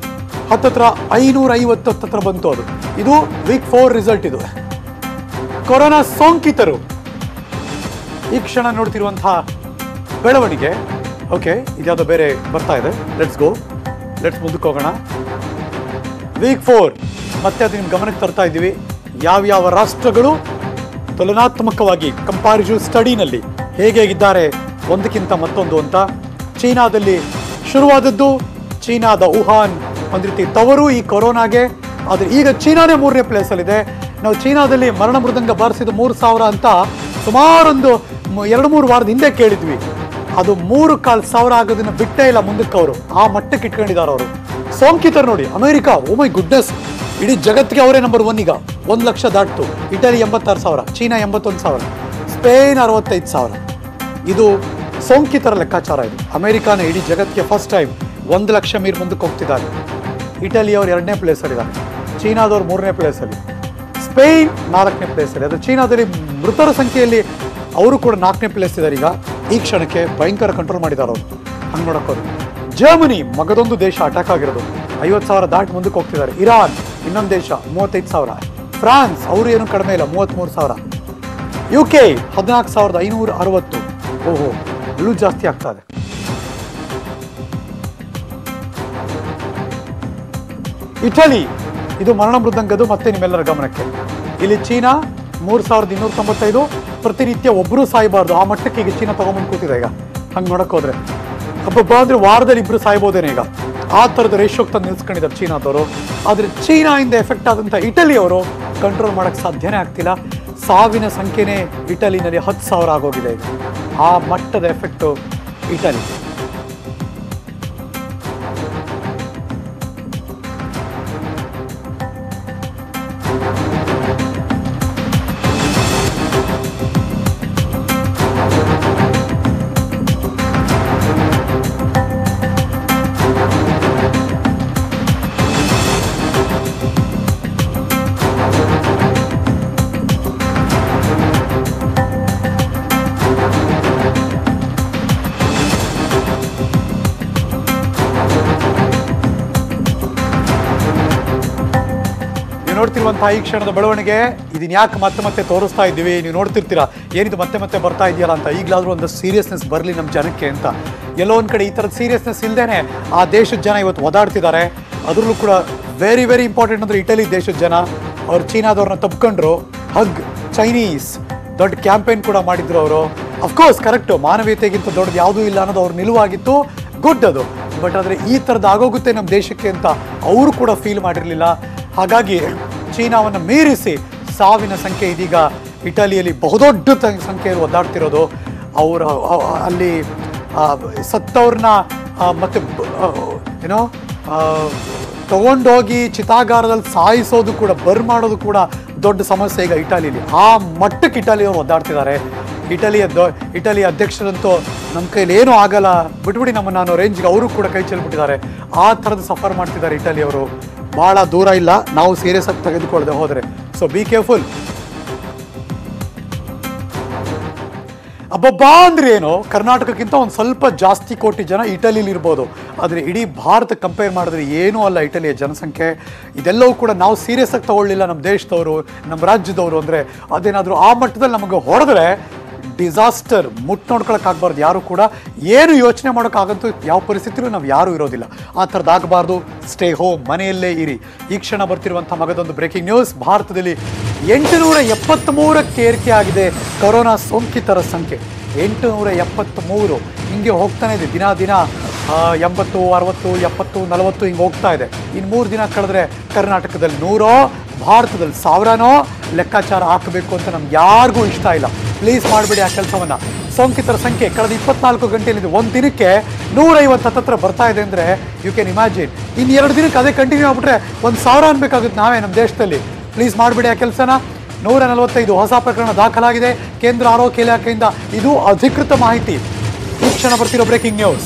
ಹತ್ತತ್ರ ಐನೂರ ಐವತ್ತು ಹತ್ತತ್ರ ಬಂತು ಅದು ಇದು ವೀಕ್ ಫೋರ್ ರಿಸಲ್ಟ್ ಇದು ಕೊರೋನಾ ಸೋಂಕಿತರು ಈ ಕ್ಷಣ ನೋಡ್ತಿರುವಂತಹ ಬೆಳವಣಿಗೆ ಓಕೆ ಇದ್ಯಾವುದೋ ಬೇರೆ ಬರ್ತಾ ಇದೆ ಲೆಟ್ಸ್ ಗೋ ಲೆಟ್ಸ್ ಮುಂದಕ್ಕೆ ಹೋಗೋಣ ವೀಕ್ ಫೋರ್ ಮತ್ತೆ ಅದು ನಿಮ್ಮ ಗಮನಕ್ಕೆ ತರ್ತಾ ಇದ್ದೀವಿ ಯಾವ್ಯಾವ ರಾಷ್ಟ್ರಗಳು ತುಲನಾತ್ಮಕವಾಗಿ ಕಂಪಾರಿಟಿವ್ ಸ್ಟಡಿನಲ್ಲಿ ಹೇಗೆ ಹೇಗಿದ್ದಾರೆ ಒಂದಕ್ಕಿಂತ ಮತ್ತೊಂದು ಅಂತ ಚೀನಾದಲ್ಲಿ ಶುರುವಾದದ್ದು ಚೀನಾದ ವುಹಾನ್ ಒಂದು ರೀತಿ ತವರು ಈ ಕೊರೋನಾಗೆ ಆದರೆ ಈಗ ಚೀನಾನೇ ಮೂರನೇ ಪ್ಲೇಸಲ್ಲಿದೆ ನಾವು ಚೀನಾದಲ್ಲಿ ಮರಣ ಮೃದಂಗ ಬಾರಿಸಿದ ಮೂರು ಸಾವಿರ ಅಂತ ಸುಮಾರೊಂದು ಮ- ಎರಡು ಮೂರು ವಾರದ ಹಿಂದೆ ಕೇಳಿದ್ವಿ ಅದು ಮೂರು ಕಾಲ್ ಸಾವಿರ ಆಗೋದನ್ನ ಬಿಟ್ಟೇ ಇಲ್ಲ ಮುಂದಕ್ಕೆ ಅವರು ಆ ಮಟ್ಟಕ್ಕೆ ಇಟ್ಕೊಂಡಿದ್ದಾರೆ ಅವರು ಸೋಂಕಿತರು ನೋಡಿ ಅಮೆರಿಕ ಓ ಮೈ ಗುಡ್ನೆಸ್ ಇಡೀ ಜಗತ್ತಿಗೆ ಅವರೇ ನಂಬರ್ ಒನ್ ಈಗ ಒಂದು ಲಕ್ಷ ದಾಟ್ತು ಇಟಲಿ ಎಂಬತ್ತಾರು ಸಾವಿರ ಚೀನಾ ಎಂಬತ್ತೊಂದು ಸಾವಿರ ಸ್ಪೇನ್ ಅರವತ್ತೈದು ಸಾವಿರ ಇದು ಸೋಂಕಿತರ ಲೆಕ್ಕಾಚಾರ ಇದು ಅಮೆರಿಕಾನ ಇಡೀ ಜಗತ್ತಿಗೆ ಫಸ್ಟ್ ಟೈಮ್ ಒಂದು ಲಕ್ಷ ಮೀರ್ ಮುಂದಕ್ಕೆ ಹೋಗ್ತಿದ್ದಾರೆ ಇಟಲಿಯವರು ಎರಡನೇ ಪ್ಲೇಸಲ್ಲಿದ್ದಾರೆ ಚೀನಾದವ್ರು ಮೂರನೇ ಪ್ಲೇಸಲ್ಲಿ ಸ್ಪೇನ್ ನಾಲ್ಕನೇ ಪ್ಲೇಸಲ್ಲಿ ಅದು ಚೀನಾದಲ್ಲಿ ಮೃತರ ಸಂಖ್ಯೆಯಲ್ಲಿ ಅವರು ಕೂಡ ನಾಲ್ಕನೇ ಪ್ಲೇಸ್ ಇದ್ದಾರೆ ಈಗ ಈ ಕ್ಷಣಕ್ಕೆ ಭಯಂಕರ ಕಂಟ್ರೋಲ್ ಮಾಡಿದ್ದಾರೆ ಅವರು ಹಂಗೆ ನೋಡೋಕ್ಕೋದು ಜರ್ಮನಿ ಮಗದೊಂದು ದೇಶ ಅಟ್ಯಾಕ್ ಆಗಿರೋದು ಐವತ್ತು ಸಾವಿರ ದಾಟಿ ಮುಂದಕ್ಕೆ ಹೋಗ್ತಿದ್ದಾರೆ ಇರಾನ್ ಇನ್ನೊಂದು ದೇಶ ಮೂವತ್ತೈದು ಸಾವಿರ ಫ್ರಾನ್ಸ್ ಅವರು ಏನು ಕಡಿಮೆ ಇಲ್ಲ ಮೂವತ್ತ್ಮೂರು ಸಾವಿರ ಯು ಕೆ ಹದಿನಾಲ್ಕು ಸಾವಿರದ ಐನೂರ ಅರವತ್ತು ಓಹೋ ಅಲ್ಲೂ ಜಾಸ್ತಿ ಆಗ್ತಾ ಇದೆ ಇಟಲಿ ಇದು ಮರಣ ಮೃದಂಗದು ಮತ್ತೆ ನಿಮ್ಮೆಲ್ಲರ ಗಮನಕ್ಕೆ ಇಲ್ಲಿ ಚೀನಾ ಮೂರು ಸಾವಿರದ ಇನ್ನೂರ ತೊಂಬತ್ತೈದು ಪ್ರತಿನಿತ್ಯ ಒಬ್ಬರು ಸಾಯಬಾರ್ದು ಆ ಮಟ್ಟಕ್ಕೆ ಈಗ ಚೀನಾ ತಗೊಂಬಂದು ಕೂತಿದೆ ಈಗ ಹಂಗೆ ನೋಡಕ್ ಹೋದ್ರೆ ಹಬ್ಬ ಅಂದ್ರೆ ವಾರದಲ್ಲಿ ಇಬ್ರು ಸಾಯ್ಬೋದೇನೆ ಈಗ ಆ ಥರದ ರೇಷೋಗೆ ತಂದು ನಿಲ್ಸ್ಕೊಂಡಿದ್ದಾರೆ ಚೀನಾದವರು ಆದರೆ ಚೀನಾಯಿಂದ ಎಫೆಕ್ಟ್ ಆದಂಥ ಇಟಲಿಯವರು ಕಂಟ್ರೋಲ್ ಮಾಡೋಕ್ಕೆ ಸಾಧ್ಯನೇ ಆಗ್ತಿಲ್ಲ ಸಾವಿನ ಸಂಖ್ಯೆನೇ ಇಟಲಿನಲ್ಲಿ ಹತ್ತು ಸಾವಿರ ಆಗೋಗಿದೆ ಈಗ ಆ ಮಟ್ಟದ ಎಫೆಕ್ಟು ಇಟಲಿ ನೀವು ನೋಡ್ತಿರುವಂತಹ ಈ ಕ್ಷಣದ ಬೆಳವಣಿಗೆ ಇದನ್ನ ಯಾಕೆ ಮತ್ತೆ ಮತ್ತೆ ತೋರಿಸ್ತಾ ಇದ್ದೀವಿ ನೀವು ನೋಡ್ತಿರ್ತೀರಾ ಏನಿದು ಮತ್ತೆ ಮತ್ತೆ ಬರ್ತಾ ಇದೆಯಲ್ಲ ಅಂತ ಈಗಲಾದ್ರೂ ಒಂದು ಸೀರಿಯಸ್ನೆಸ್ ಬರಲಿ ನಮ್ಮ ಜನಕ್ಕೆ ಅಂತ ಎಲ್ಲೋ ಒಂದು ಕಡೆ ಈ ಥರದ ಸೀರಿಯಸ್ನೆಸ್ ಇಲ್ಲದೇನೆ ಆ ದೇಶದ ಜನ ಇವತ್ತು ಓದಾಡ್ತಿದ್ದಾರೆ ಅದರಲ್ಲೂ ಕೂಡ ವೆರಿ ವೆರಿ ಇಂಪಾರ್ಟೆಂಟ್ ಅಂದ್ರೆ ಇಟಲಿ ದೇಶದ ಜನ ಅವ್ರು ಚೀನಾದವ್ರನ್ನ ತಪ್ಕೊಂಡ್ರು ಹಗ್ ಚೈನೀಸ್ ದೊಡ್ಡ ಕ್ಯಾಂಪೇನ್ ಕೂಡ ಮಾಡಿದ್ರು ಅವರು ಅಫ್ಕೋರ್ಸ್ ಕರೆಕ್ಟು ಮಾನವೀಯತೆಗಿಂತ ದೊಡ್ಡದು ಯಾವುದೂ ಇಲ್ಲ ಅನ್ನೋದು ಅವ್ರ ನಿಲುವಾಗಿತ್ತು ಗುಡ್ ಅದು ಬಟ್ ಆದರೆ ಈ ಥರದ್ದು ಆಗೋಗುತ್ತೆ ನಮ್ಮ ದೇಶಕ್ಕೆ ಅಂತ ಅವರು ಕೂಡ ಫೀಲ್ ಮಾಡಿರಲಿಲ್ಲ ಹಾಗಾಗಿ ಚೀನಾವನ್ನು ಮೀರಿಸಿ ಸಾವಿನ ಸಂಖ್ಯೆ ಇದೀಗ ಇಟಲಿಯಲ್ಲಿ ಬಹುದೊಡ್ಡ ತ- ಸಂಖ್ಯೆಯಲ್ಲಿ ಒದ್ದಾಡ್ತಿರೋದು ಅವರ ಅಲ್ಲಿ ಆ, ಸತ್ತವ್ರನ್ನ ಆ, ಮತ್ತೆ ಬ- ಆ, ಏನೋ ಆ, ತಗೊಂಡೋಗಿ ಚಿತಾಗಾರದಲ್ಲಿ ಸಾಯಿಸೋದು ಕೂಡ ಬರ್ ಮಾಡೋದು ಕೂಡ ದೊಡ್ಡ ಸಮಸ್ಯೆ ಈಗ ಇಟಾಲಿಯಲ್ಲಿ ಆ ಮಟ್ಟಕ್ಕೆ ಇಟಾಲಿಯವರು ಒದ್ದಾಡ್ತಿದ್ದಾರೆ ಇಟಲಿಯ ದೊ ಇಟಲಿ ಅಧ್ಯಕ್ಷರಂತೂ ನಮ್ಮ ಕೈಲಿ ಏನೂ ಆಗಲ್ಲ ಬಿಟ್ಬಿಡಿ ನಮ್ಮ ನಾನು ರೇಂಜ್ಗೆ ಅವರು ಕೂಡ ಕೈ ಚೆಲ್ಬಿಟ್ಟಿದ್ದಾರೆ ಆ ಥರದ ಸಫರ್ ಮಾಡ್ತಿದ್ದಾರೆ ಇಟಲಿಯವರು ಭಾಳ ದೂರ ಇಲ್ಲ ನಾವು ಸೀರಿಯಸ್ ಆಗಿ ತೆಗೆದುಕೊಳ್ಳದೆ ಹೋದರೆ ಸೊ ಬಿ ಕೇರ್ಫುಲ್ ಅಬ್ಬಬ್ಬಾ ಅಂದ್ರೆ ಏನು ಕರ್ನಾಟಕಕ್ಕಿಂತ ಒಂದು ಸ್ವಲ್ಪ ಜಾಸ್ತಿ ಕೋಟಿ ಜನ ಇಟಲಿಲಿ ಇರ್ಬೋದು ಆದರೆ ಇಡೀ ಭಾರತ ಕಂಪೇರ್ ಮಾಡಿದ್ರೆ ಏನೂ ಅಲ್ಲ ಇಟಲಿಯ ಜನಸಂಖ್ಯೆ ಇದೆಲ್ಲವೂ ಕೂಡ ನಾವು ಸೀರಿಯಸ್ ಆಗಿ ತಗೊಳ್ಳಿಲ್ಲ ನಮ್ಮ ದೇಶದವರು ನಮ್ಮ ರಾಜ್ಯದವರು ಅಂದರೆ ಅದೇನಾದರೂ ಆ ಮಟ್ಟದಲ್ಲಿ ನಮಗೆ ಹೊಡೆದ್ರೆ ಡಿಸಾಸ್ಟರ್ ಮುಟ್ ನೋಡ್ಕೊಳಕ್ಕಾಗಬಾರ್ದು ಯಾರು ಕೂಡ ಏನು ಯೋಚನೆ ಮಾಡೋಕ್ಕಾಗಂತೂ ಯಾವ ಪರಿಸ್ಥಿತಿಲೂ ನಾವು ಯಾರೂ ಇರೋದಿಲ್ಲ ಆ ಥರದ್ದು ಆಗಬಾರ್ದು ಸ್ಟೇ ಹೋಮ್ ಮನೆಯಲ್ಲೇ ಇರಿ ಈ ಕ್ಷಣ ಬರ್ತಿರುವಂಥ ಮಗದೊಂದು ಬ್ರೇಕಿಂಗ್ ನ್ಯೂಸ್ ಭಾರತದಲ್ಲಿ ಎಂಟುನೂರ ಎಪ್ಪತ್ತ್ಮೂರಕ್ಕೆ ಏರಿಕೆ ಆಗಿದೆ ಕೊರೋನಾ ಸೋಂಕಿತರ ಸಂಖ್ಯೆ ಎಂಟುನೂರ ಎಪ್ಪತ್ತ್ಮೂರು ಹಿಂಗೆ ಹೋಗ್ತಾನೆ ಇದೆ ದಿನ ದಿನ ಆ, ಎಂಬತ್ತು ಅರವತ್ತು ಎಪ್ಪತ್ತು ನಲವತ್ತು ಹಿಂಗೆ ಹೋಗ್ತಾ ಇದೆ ಇನ್ನು ಮೂರು ದಿನ ಕಳೆದ್ರೆ ಕರ್ನಾಟಕದಲ್ಲಿ ನೂರೋ ಭಾರತದಲ್ಲಿ ಸಾವಿರನೋ ಲೆಕ್ಕಾಚಾರ ಹಾಕಬೇಕು ಅಂತ ನಮ್ಗೆ ಯಾರಿಗೂ ಇಷ್ಟ ಇಲ್ಲ ಪ್ಲೀಸ್ ಮಾಡಬೇಡಿ ಆ ಕೆಲಸವನ್ನು ಸೋಂಕಿತರ ಸಂಖ್ಯೆ ಕಳೆದ ಇಪ್ಪತ್ನಾಲ್ಕು ಗಂಟೆಯಲ್ಲಿ ಒಂದು ದಿನಕ್ಕೆ ನೂರೈವತ್ತು ಹತ್ತತ್ರ ಬರ್ತಾ ಇದೆ ಅಂದರೆ ಯು ಕ್ಯಾನ್ ಇಮ್ಯಾಜಿನ್ ಇನ್ನು ಎರಡು ದಿನಕ್ಕೆ ಅದೇ ಕಂಟಿನ್ಯೂ ಆಗ್ಬಿಟ್ರೆ ಒಂದು ಸಾವಿರ ಅನ್ಬೇಕಾಗುತ್ತೆ ನಾವೇ ನಮ್ಮ ದೇಶದಲ್ಲಿ ಪ್ಲೀಸ್ ಮಾಡಬೇಡಿ ಆ ಕೆಲಸನ ನೂರ ನಲವತ್ತೈದು ಹೊಸ ಪ್ರಕರಣ ದಾಖಲಾಗಿದೆ ಕೇಂದ್ರ ಆರೋಗ್ಯ ಇಲಾಖೆಯಿಂದ ಇದು ಅಧಿಕೃತ ಮಾಹಿತಿ ಈ ಕ್ಷಣ ಬರ್ತಿರೋ ಬ್ರೇಕಿಂಗ್ ನ್ಯೂಸ್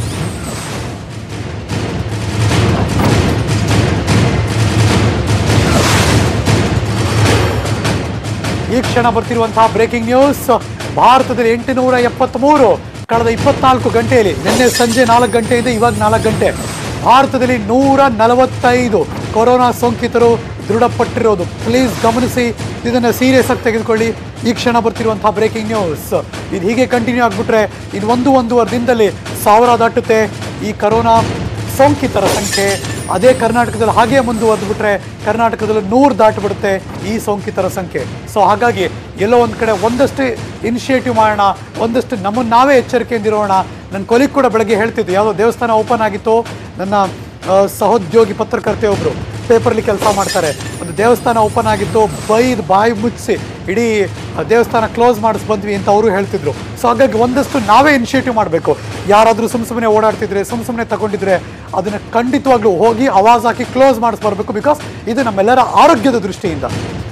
ಈ ಕ್ಷಣ ಬರ್ತಿರುವಂತಹ ಬ್ರೇಕಿಂಗ್ ನ್ಯೂಸ್ ಭಾರತದಲ್ಲಿ ಎಂಟುನೂರ ಎಪ್ಪತ್ತ್ಮೂರು ಕಳೆದ ಇಪ್ಪತ್ನಾಲ್ಕು ಗಂಟೆಯಲ್ಲಿ ನಿನ್ನೆ ಸಂಜೆ ನಾಲ್ಕು ಗಂಟೆಯಿಂದ ಇವಾಗ ನಾಲ್ಕು ಗಂಟೆ ಭಾರತದಲ್ಲಿ ನೂರ ನಲವತ್ತೈದು ಕೊರೋನಾ ಸೋಂಕಿತರು ದೃಢಪಟ್ಟಿರೋದು ಪ್ಲೀಸ್ ಗಮನಿಸಿ ಇದನ್ನು ಸೀರಿಯಸ್ ಆಗಿ ತೆಗೆದುಕೊಳ್ಳಿ ಈ ಕ್ಷಣ ಬರ್ತಿರುವಂತಹ ಬ್ರೇಕಿಂಗ್ ನ್ಯೂಸ್ ಇದು ಹೀಗೆ ಕಂಟಿನ್ಯೂ ಆಗಿಬಿಟ್ರೆ ಇನ್ನು ಒಂದು ಒಂದೂವರೆ ದಿನದಲ್ಲಿ ಸಾವಿರ ದಾಟುತ್ತೆ ಈ ಕರೋನಾ ಸೋಂಕಿತರ ಸಂಖ್ಯೆ ಅದೇ ಕರ್ನಾಟಕದಲ್ಲಿ ಹಾಗೆ ಮುಂದುವರೆದ್ಬಿಟ್ರೆ ಕರ್ನಾಟಕದಲ್ಲಿ ನೂರು ದಾಟಿಬಿಡುತ್ತೆ ಈ ಸೋಂಕಿತರ ಸಂಖ್ಯೆ ಸೊ ಹಾಗಾಗಿ ಎಲ್ಲೋ ಒಂದು ಕಡೆ ಒಂದಷ್ಟು ಇನಿಷಿಯೇಟಿವ್ ಮಾಡೋಣ ಒಂದಷ್ಟು ನಮ್ಮನ್ನು ನಾವೇ ಎಚ್ಚರಿಕೆಯಿಂದಿರೋಣ ನನ್ನ ಕೊಲಿಗೆ ಕೂಡ ಬೆಳಗ್ಗೆ ಹೇಳ್ತಿದ್ದೆ ಯಾವುದೋ ದೇವಸ್ಥಾನ ಓಪನ್ ಆಗಿತ್ತು ನನ್ನ ಆ, ಸಹೋದ್ಯೋಗಿ ಪತ್ರಕರ್ತೆ ಒಬ್ಬರು ಪೇಪರ್ಲಿ ಕೆಲಸ ಮಾಡ್ತಾರೆ ಒಂದು ದೇವಸ್ಥಾನ ಓಪನ್ ಆಗಿತ್ತು ಬೈದು ಬಾಯಿ ಮುಚ್ಚಿಸಿ ಇಡೀ ಆ ದೇವಸ್ಥಾನ ಕ್ಲೋಸ್ ಮಾಡಿಸ್ ಬಂದ್ವಿ ಅಂತ ಅವರು ಹೇಳ್ತಿದ್ರು ಸೊ ಹಾಗಾಗಿ ಒಂದಷ್ಟು ನಾವೇ ಇನಿಷಿಯೇಟಿವ್ ಮಾಡಬೇಕು ಯಾರಾದರೂ ಸುಮ್ ಸುಮ್ಮನೆ ಓಡಾಡ್ತಿದ್ರೆ ಸುಮ್ ಸುಮ್ಮನೆ ತಗೊಂಡಿದ್ರೆ ಅದನ್ನು ಖಂಡಿತವಾಗ್ಲೂ ಹೋಗಿ ಆವಾಜ್ ಹಾಕಿ ಕ್ಲೋಸ್ ಮಾಡಿಸ್ ಬರಬೇಕು ಬಿಕಾಸ್ ಇದು ನಮ್ಮೆಲ್ಲರ ಆರೋಗ್ಯದ ದೃಷ್ಟಿಯಿಂದ